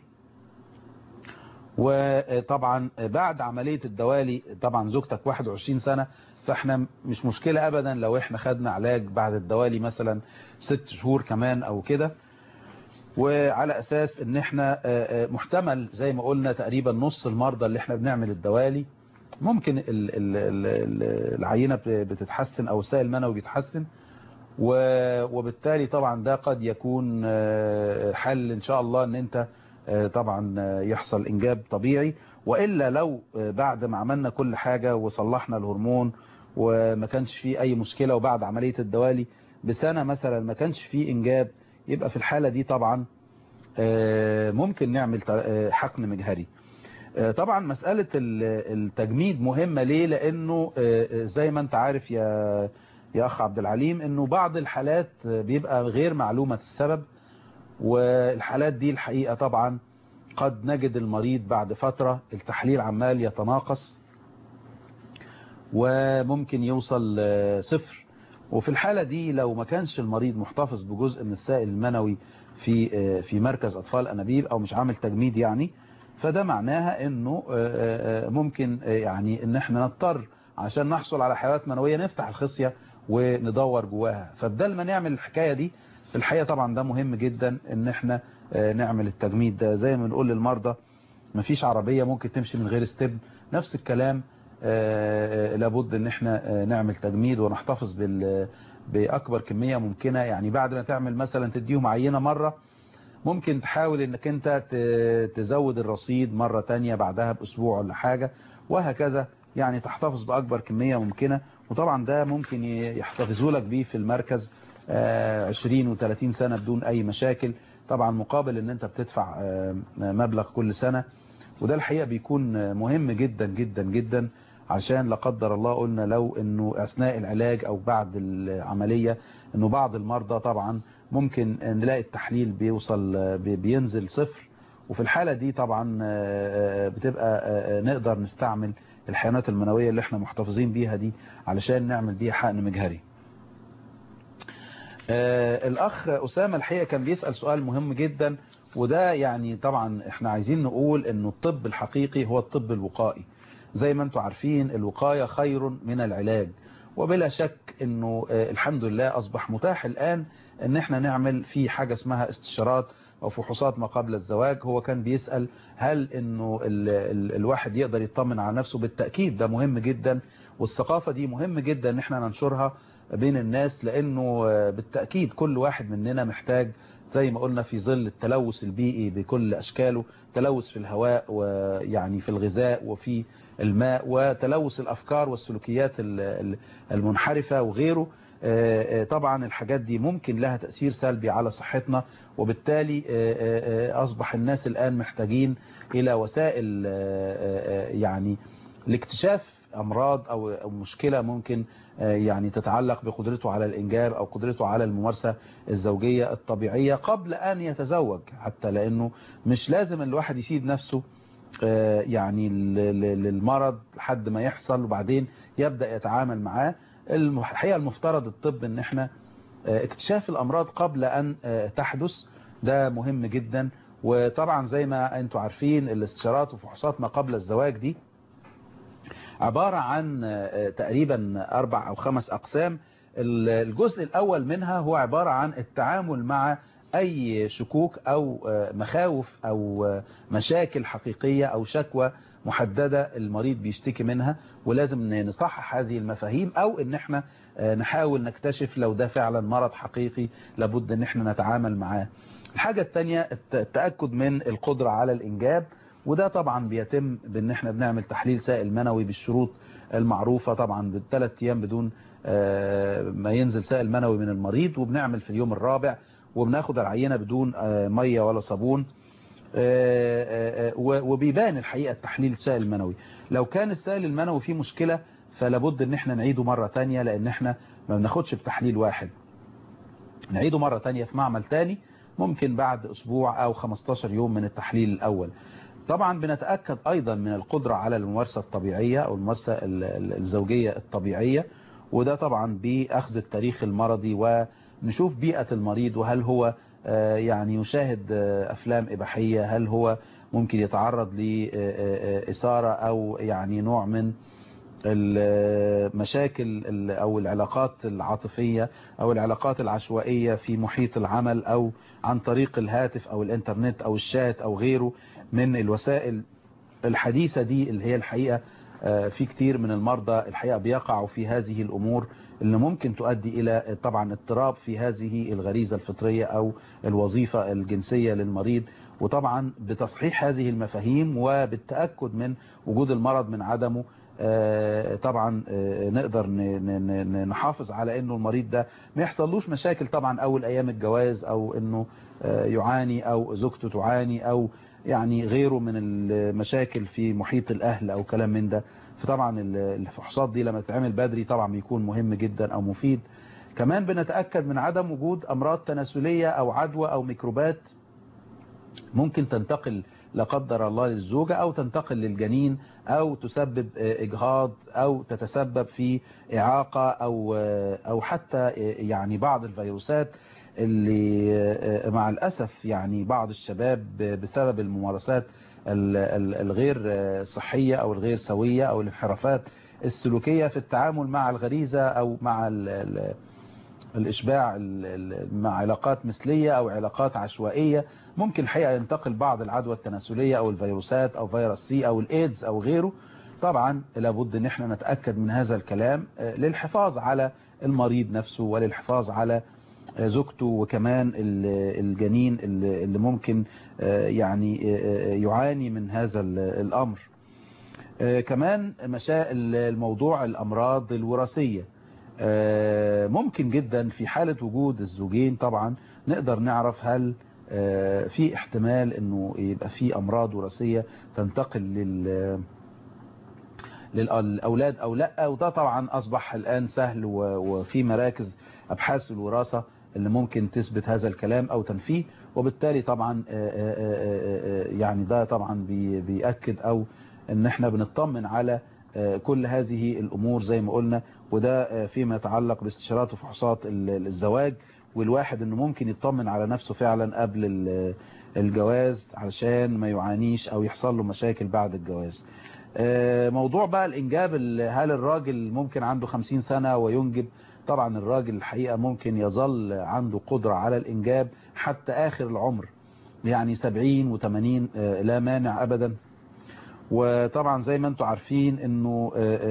وطبعا بعد عملية الدوالي طبعا زوجتك 21 سنة فاحنا مش مشكلة ابدا لو احنا خدنا علاج بعد الدوالي مثلا ست شهور كمان او كده وعلى اساس ان احنا آه، آه، محتمل زي ما قلنا تقريبا نص المرضى اللي احنا بنعمل الدوالي ممكن ال- ال- ال- ال- العينة بتتحسن او السائل المنوي بيتحسن و- وبالتالي طبعا ده قد يكون آه، حل ان شاء الله ان انت آه، طبعا آه، يحصل انجاب طبيعي والا لو آه، بعد ما عملنا كل حاجة وصلحنا الهرمون وما كانش فيه اي مشكلة وبعد عملية الدوالي بسنة مثلا ما كانش فيه انجاب يبقى في الحالة دي طبعا آه، ممكن نعمل ت- آه، حقن مجهري آه، طبعا مسألة ال- التجميد مهمة ليه لانه آه، آه، زي ما انت عارف يا يا اخ عبد العليم انه بعض الحالات آه، بيبقى غير معلومة السبب والحالات دي الحقيقة طبعا قد نجد المريض بعد فترة التحليل عمال يتناقص وممكن يوصل آه، صفر وفي الحالة دي لو ما كانش المريض محتفظ بجزء من السائل المنوي في آه، في مركز أطفال أنابيب أو مش عامل تجميد يعني فده معناها انه آه، آه، ممكن آه، يعني ان احنا نضطر عشان نحصل على حيوانات منوية نفتح الخصية وندور جواها فبدل ما نعمل الحكاية دي في الحقيقة طبعا ده مهم جدا ان احنا آه، نعمل التجميد ده زي ما بنقول للمرضى مفيش عربية ممكن تمشي من غير ستيب نفس الكلام آه، آه، لابد ان احنا آه، نعمل تجميد ونحتفظ بال بأكبر كمية ممكنة يعني بعد ما تعمل مثلا تديهم عينة مرة ممكن تحاول انك انت ت- تزود الرصيد مرة تانية بعدها باسبوع ولا حاجة وهكذا يعني تحتفظ بأكبر كمية ممكنة وطبعا ده ممكن ي- يحتفظوا لك بيه في المركز آه، 20 و30 سنة بدون اي مشاكل طبعا مقابل ان انت بتدفع آه، مبلغ كل سنة وده الحقيقة بيكون آه، مهم جدا جدا جدا عشان لا قدر الله قلنا لو انه اثناء العلاج او بعد العملية انه بعض المرضى طبعا ممكن نلاقي التحليل بيوصل آه، بي- بينزل صفر وفي الحالة دي طبعا آه، آه، بتبقى آه، آه، نقدر نستعمل الحيوانات المنوية اللي احنا محتفظين بيها دي علشان نعمل بيها حقن مجهري آه، الأخ أسامة الحقيقة كان بيسأل سؤال مهم جدا وده يعني طبعا احنا عايزين نقول انه الطب الحقيقي هو الطب الوقائي زي ما انتم عارفين الوقاية خير من العلاج وبلا شك انه آه، الحمد لله اصبح متاح الان ان احنا نعمل في حاجة اسمها استشارات او فحوصات ما قبل الزواج هو كان بيسأل هل انه ال ال الواحد يقدر يطمن على نفسه بالتأكيد ده مهم جدا والثقافة دي مهم جدا ان احنا ننشرها بين الناس لانه آه، بالتأكيد كل واحد مننا محتاج زي ما قلنا في ظل التلوث البيئي بكل أشكاله تلوث في الهواء ويعني في الغذاء وفي الماء وتلوث الأفكار والسلوكيات ال- ال- المنحرفة وغيره آه، آه، طبعا الحاجات دي ممكن لها تأثير سلبي على صحتنا وبالتالي آه، آه، آه، أصبح الناس الآن محتاجين إلى وسائل آه، آه، آه، يعني لاكتشاف أمراض أو أو مشكلة ممكن آه، يعني تتعلق بقدرته على الإنجاب أو قدرته على الممارسة الزوجية الطبيعية قبل أن يتزوج حتى لأنه مش لازم الواحد يسيب نفسه آه، يعني ل- ل- للمرض لحد ما يحصل وبعدين يبدأ يتعامل معاه الم- الحقيقة المفترض الطب ان احنا آه، اكتشاف الامراض قبل ان آه، تحدث ده مهم جدا وطبعا زي ما انتم عارفين الاستشارات وفحوصات ما قبل الزواج دي عبارة عن آه، تقريبا أربع أو خمس أقسام ال- الجزء الأول منها هو عبارة عن التعامل مع أي شكوك أو آه، مخاوف أو آه، مشاكل حقيقية أو شكوى محددة المريض بيشتكي منها ولازم نصحح هذه المفاهيم أو إن احنا آه، نحاول نكتشف لو ده فعلا مرض حقيقي لابد إن احنا نتعامل معاه الحاجة الثانية الت- التأكد من القدرة على الإنجاب وده طبعا بيتم بان احنا بنعمل تحليل سائل منوي بالشروط المعروفة طبعا بالثلاث ايام بدون ما ينزل سائل منوي من المريض وبنعمل في اليوم الرابع وبناخد العينة بدون مية ولا صابون وبيبان الحقيقة التحليل السائل المنوي لو كان السائل المنوي فيه مشكلة فلابد ان احنا نعيده مرة تانية لان احنا ما بناخدش بتحليل واحد نعيده مرة تانية في معمل تاني ممكن بعد اسبوع او 15 يوم من التحليل الاول طبعا بنتأكد ايضا من القدرة على الممارسة الطبيعية او الممارسة الزوجية الطبيعية وده طبعا باخذ التاريخ المرضي ونشوف بيئة المريض وهل هو يعني يشاهد افلام اباحية هل هو ممكن يتعرض لإثارة او يعني نوع من المشاكل او العلاقات العاطفية او العلاقات العشوائية في محيط العمل او عن طريق الهاتف او الانترنت او الشات او غيره من الوسائل الحديثة دي اللي هي الحقيقة في كتير من المرضى الحقيقة بيقعوا في هذه الامور اللي ممكن تؤدي الى طبعا اضطراب في هذه الغريزة الفطرية او الوظيفة الجنسية للمريض وطبعا بتصحيح هذه المفاهيم وبالتأكد من وجود المرض من عدمه طبعا نقدر نحافظ على انه المريض ده ما يحصلوش مشاكل طبعا اول ايام الجواز او انه يعاني او زوجته تعاني او يعني غيره من المشاكل في محيط الاهل او كلام من ده فطبعا الفحوصات دي لما تتعمل بدري طبعا بيكون مهم جدا او مفيد كمان بنتأكد من عدم وجود امراض تناسلية او عدوى او ميكروبات ممكن تنتقل لا قدر الله للزوجة او تنتقل للجنين او تسبب اجهاض او تتسبب في اعاقة او او حتى يعني بعض الفيروسات اللي مع الاسف يعني بعض الشباب بسبب الممارسات الغير صحية او الغير سوية او الانحرافات السلوكية في التعامل مع الغريزة او مع الإشباع مع علاقات مثلية أو علاقات عشوائية ممكن الحقيقة ينتقل بعض العدوى التناسلية أو الفيروسات أو فيروس سي أو الإيدز أو غيره طبعا لابد ان احنا نتأكد من هذا الكلام للحفاظ على المريض نفسه وللحفاظ على زوجته وكمان الجنين اللي ممكن يعني يعاني من هذا الأمر كمان مسائل الموضوع الأمراض الوراثية ممكن جدا في حالة وجود الزوجين طبعا نقدر نعرف هل في احتمال انه يبقى في امراض وراثية تنتقل لل للأولاد أو لا وده طبعا أصبح الآن سهل وفي مراكز أبحاث الوراثة اللي ممكن تثبت هذا الكلام أو تنفيه وبالتالي طبعا يعني ده طبعا بيأكد أو ان احنا بنطمن على كل هذه الأمور زي ما قلنا وده فيما يتعلق باستشارات وفحوصات الزواج والواحد انه ممكن يطمن على نفسه فعلا قبل الجواز علشان ما يعانيش او يحصل له مشاكل بعد الجواز موضوع بقى الانجاب هل الراجل ممكن عنده 50 سنة وينجب طبعا الراجل الحقيقة ممكن يظل عنده قدرة على الانجاب حتى اخر العمر يعني 70 و80 لا مانع ابدا وطبعا زي ما انتم عارفين انه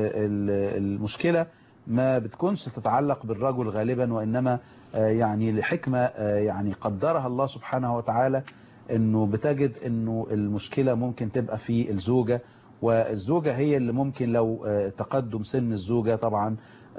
المشكلة ما بتكونش تتعلق بالرجل غالبا وانما يعني لحكمة يعني قدرها الله سبحانه وتعالى انه بتجد انه المشكلة ممكن تبقى في الزوجة والزوجة هي اللي ممكن لو تقدم سن الزوجة طبعا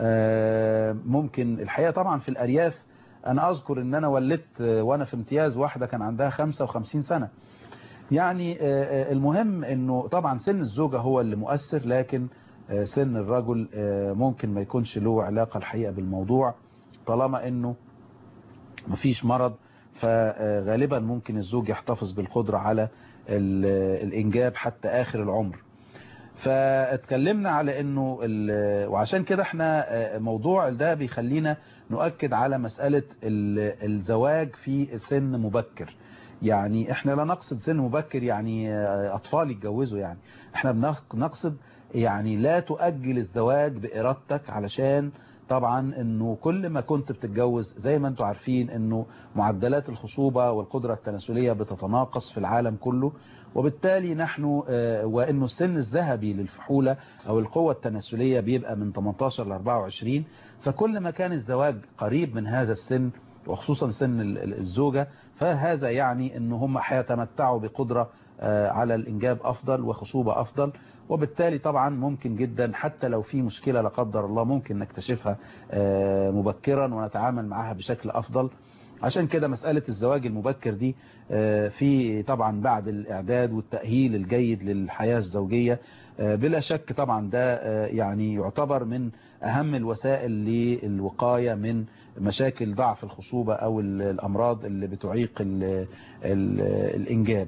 ممكن الحقيقة طبعا في الارياف انا اذكر ان انا ولدت وانا في امتياز واحدة كان عندها 55 سنة يعني المهم انه طبعا سن الزوجة هو اللي مؤثر لكن سن الرجل ممكن ما يكونش له علاقة الحقيقة بالموضوع طالما انه مفيش مرض فغالبا ممكن الزوج يحتفظ بالقدرة على الانجاب حتى اخر العمر فاتكلمنا على انه وعشان كده احنا موضوع ده بيخلينا نؤكد على مسألة الزواج في سن مبكر يعني احنا لا نقصد سن مبكر يعني اطفال يتجوزوا يعني احنا بنقصد يعني لا تؤجل الزواج بارادتك علشان طبعا انه كل ما كنت بتتجوز زي ما انتم عارفين انه معدلات الخصوبة والقدرة التناسلية بتتناقص في العالم كله وبالتالي نحن وانه السن الذهبي للفحولة او القوة التناسلية بيبقى من 18 ل 24 فكل ما كان الزواج قريب من هذا السن وخصوصا سن الزوجة فهذا يعني ان هم هيتمتعوا بقدرة على الإنجاب أفضل وخصوبة أفضل وبالتالي طبعا ممكن جدا حتى لو في مشكلة لا قدر الله ممكن نكتشفها مبكرا ونتعامل معها بشكل أفضل عشان كده مسألة الزواج المبكر دي في طبعا بعد الإعداد والتأهيل الجيد للحياة الزوجية بلا شك طبعا ده يعني يعتبر من أهم الوسائل للوقاية من مشاكل ضعف الخصوبة أو الأمراض اللي بتعيق ال ال الإنجاب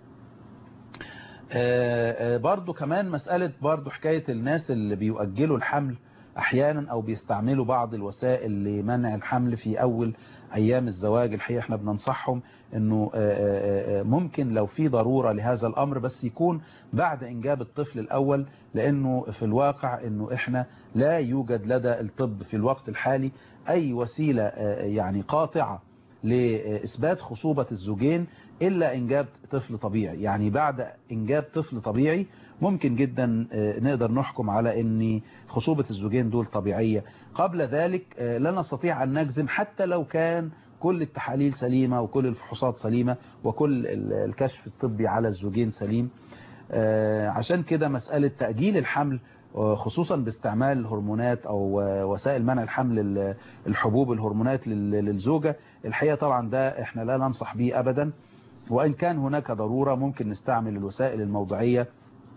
برضو كمان مسألة برضو حكاية الناس اللي بيؤجلوا الحمل احيانا او بيستعملوا بعض الوسائل لمنع الحمل في اول ايام الزواج الحقيقة احنا بننصحهم انه ممكن لو في ضرورة لهذا الامر بس يكون بعد انجاب الطفل الاول لانه في الواقع انه احنا لا يوجد لدى الطب في الوقت الحالي اي وسيلة يعني قاطعة لإثبات خصوبة الزوجين إلا إنجاب طفل طبيعي يعني بعد إنجاب طفل طبيعي ممكن جدا نقدر نحكم على أن خصوبة الزوجين دول طبيعية قبل ذلك لا نستطيع أن نجزم حتى لو كان كل التحاليل سليمة وكل الفحوصات سليمة وكل الكشف الطبي على الزوجين سليم عشان كده مسألة تأجيل الحمل خصوصا باستعمال الهرمونات او وسائل منع الحمل الحبوب الهرمونات للزوجة الحقيقة طبعا ده احنا لا ننصح به ابدا وان كان هناك ضرورة ممكن نستعمل الوسائل الموضعية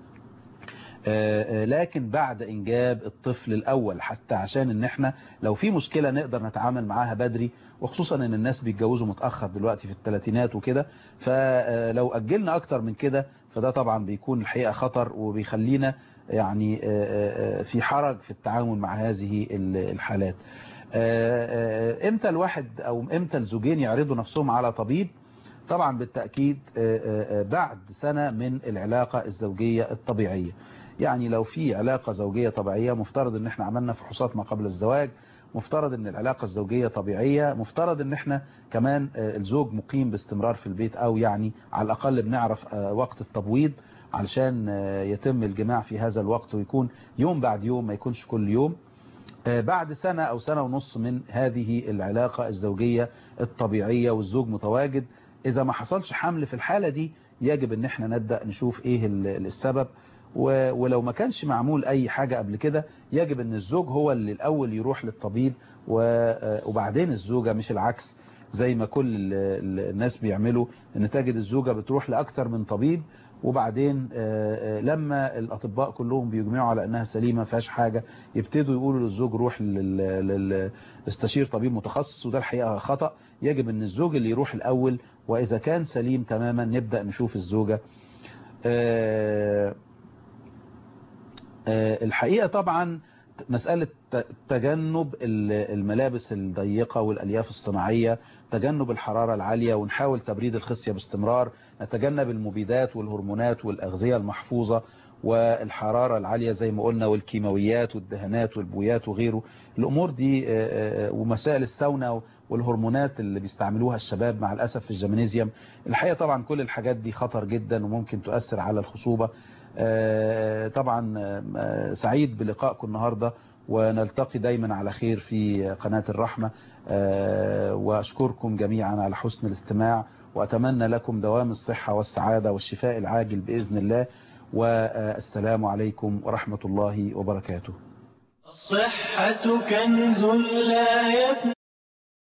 لكن بعد انجاب الطفل الاول حتى عشان ان احنا لو في مشكلة نقدر نتعامل معاها بدري وخصوصا ان الناس بيتجوزوا متأخر دلوقتي في الثلاثينات وكده فلو اجلنا اكتر من كده فده طبعا بيكون الحقيقة خطر وبيخلينا يعني في حرج في التعامل مع هذه الحالات امتى الواحد او امتى الزوجين يعرضوا نفسهم على طبيب طبعا بالتأكيد بعد سنة من العلاقة الزوجية الطبيعية يعني لو في علاقة زوجية طبيعية مفترض ان احنا عملنا فحوصات ما قبل الزواج مفترض ان العلاقة الزوجية طبيعية مفترض ان احنا كمان الزوج مقيم باستمرار في البيت او يعني على الاقل بنعرف وقت التبويض علشان يتم الجماع في هذا الوقت ويكون يوم بعد يوم ما يكونش كل يوم بعد سنة او سنة ونص من هذه العلاقة الزوجية الطبيعية والزوج متواجد اذا ما حصلش حمل في الحالة دي يجب ان احنا نبدأ نشوف ايه السبب ولو ما كانش معمول اي حاجة قبل كده يجب ان الزوج هو اللي الاول يروح للطبيب وبعدين الزوجة مش العكس زي ما كل الناس بيعملوا ان تجد الزوجة بتروح لاكثر من طبيب وبعدين لما الاطباء كلهم بيجمعوا على انها سليمة فيهاش حاجة يبتدوا يقولوا للزوج روح استشير طبيب متخصص وده الحقيقة خطأ يجب ان الزوج اللي يروح الاول واذا كان سليم تماما نبدأ نشوف الزوجة الحقيقة طبعا مسألة تجنب الملابس الضيقة والألياف الصناعية تجنب الحرارة العالية ونحاول تبريد الخصية باستمرار نتجنب المبيدات والهرمونات والأغذية المحفوظة والحرارة العالية زي ما قلنا والكيماويات والدهانات والبويات وغيره الأمور دي ومسائل الساونا والهرمونات اللي بيستعملوها الشباب مع الأسف في الجمانيزيوم الحقيقة طبعا كل الحاجات دي خطر جدا وممكن تؤثر على الخصوبة طبعا سعيد بلقائكم النهاردة ونلتقي دايما على خير في قناة الرحمة وأشكركم جميعا على حسن الاستماع وأتمنى لكم دوام الصحة والسعادة والشفاء العاجل بإذن الله والسلام عليكم ورحمة الله وبركاته الصحة كنز لا يفنى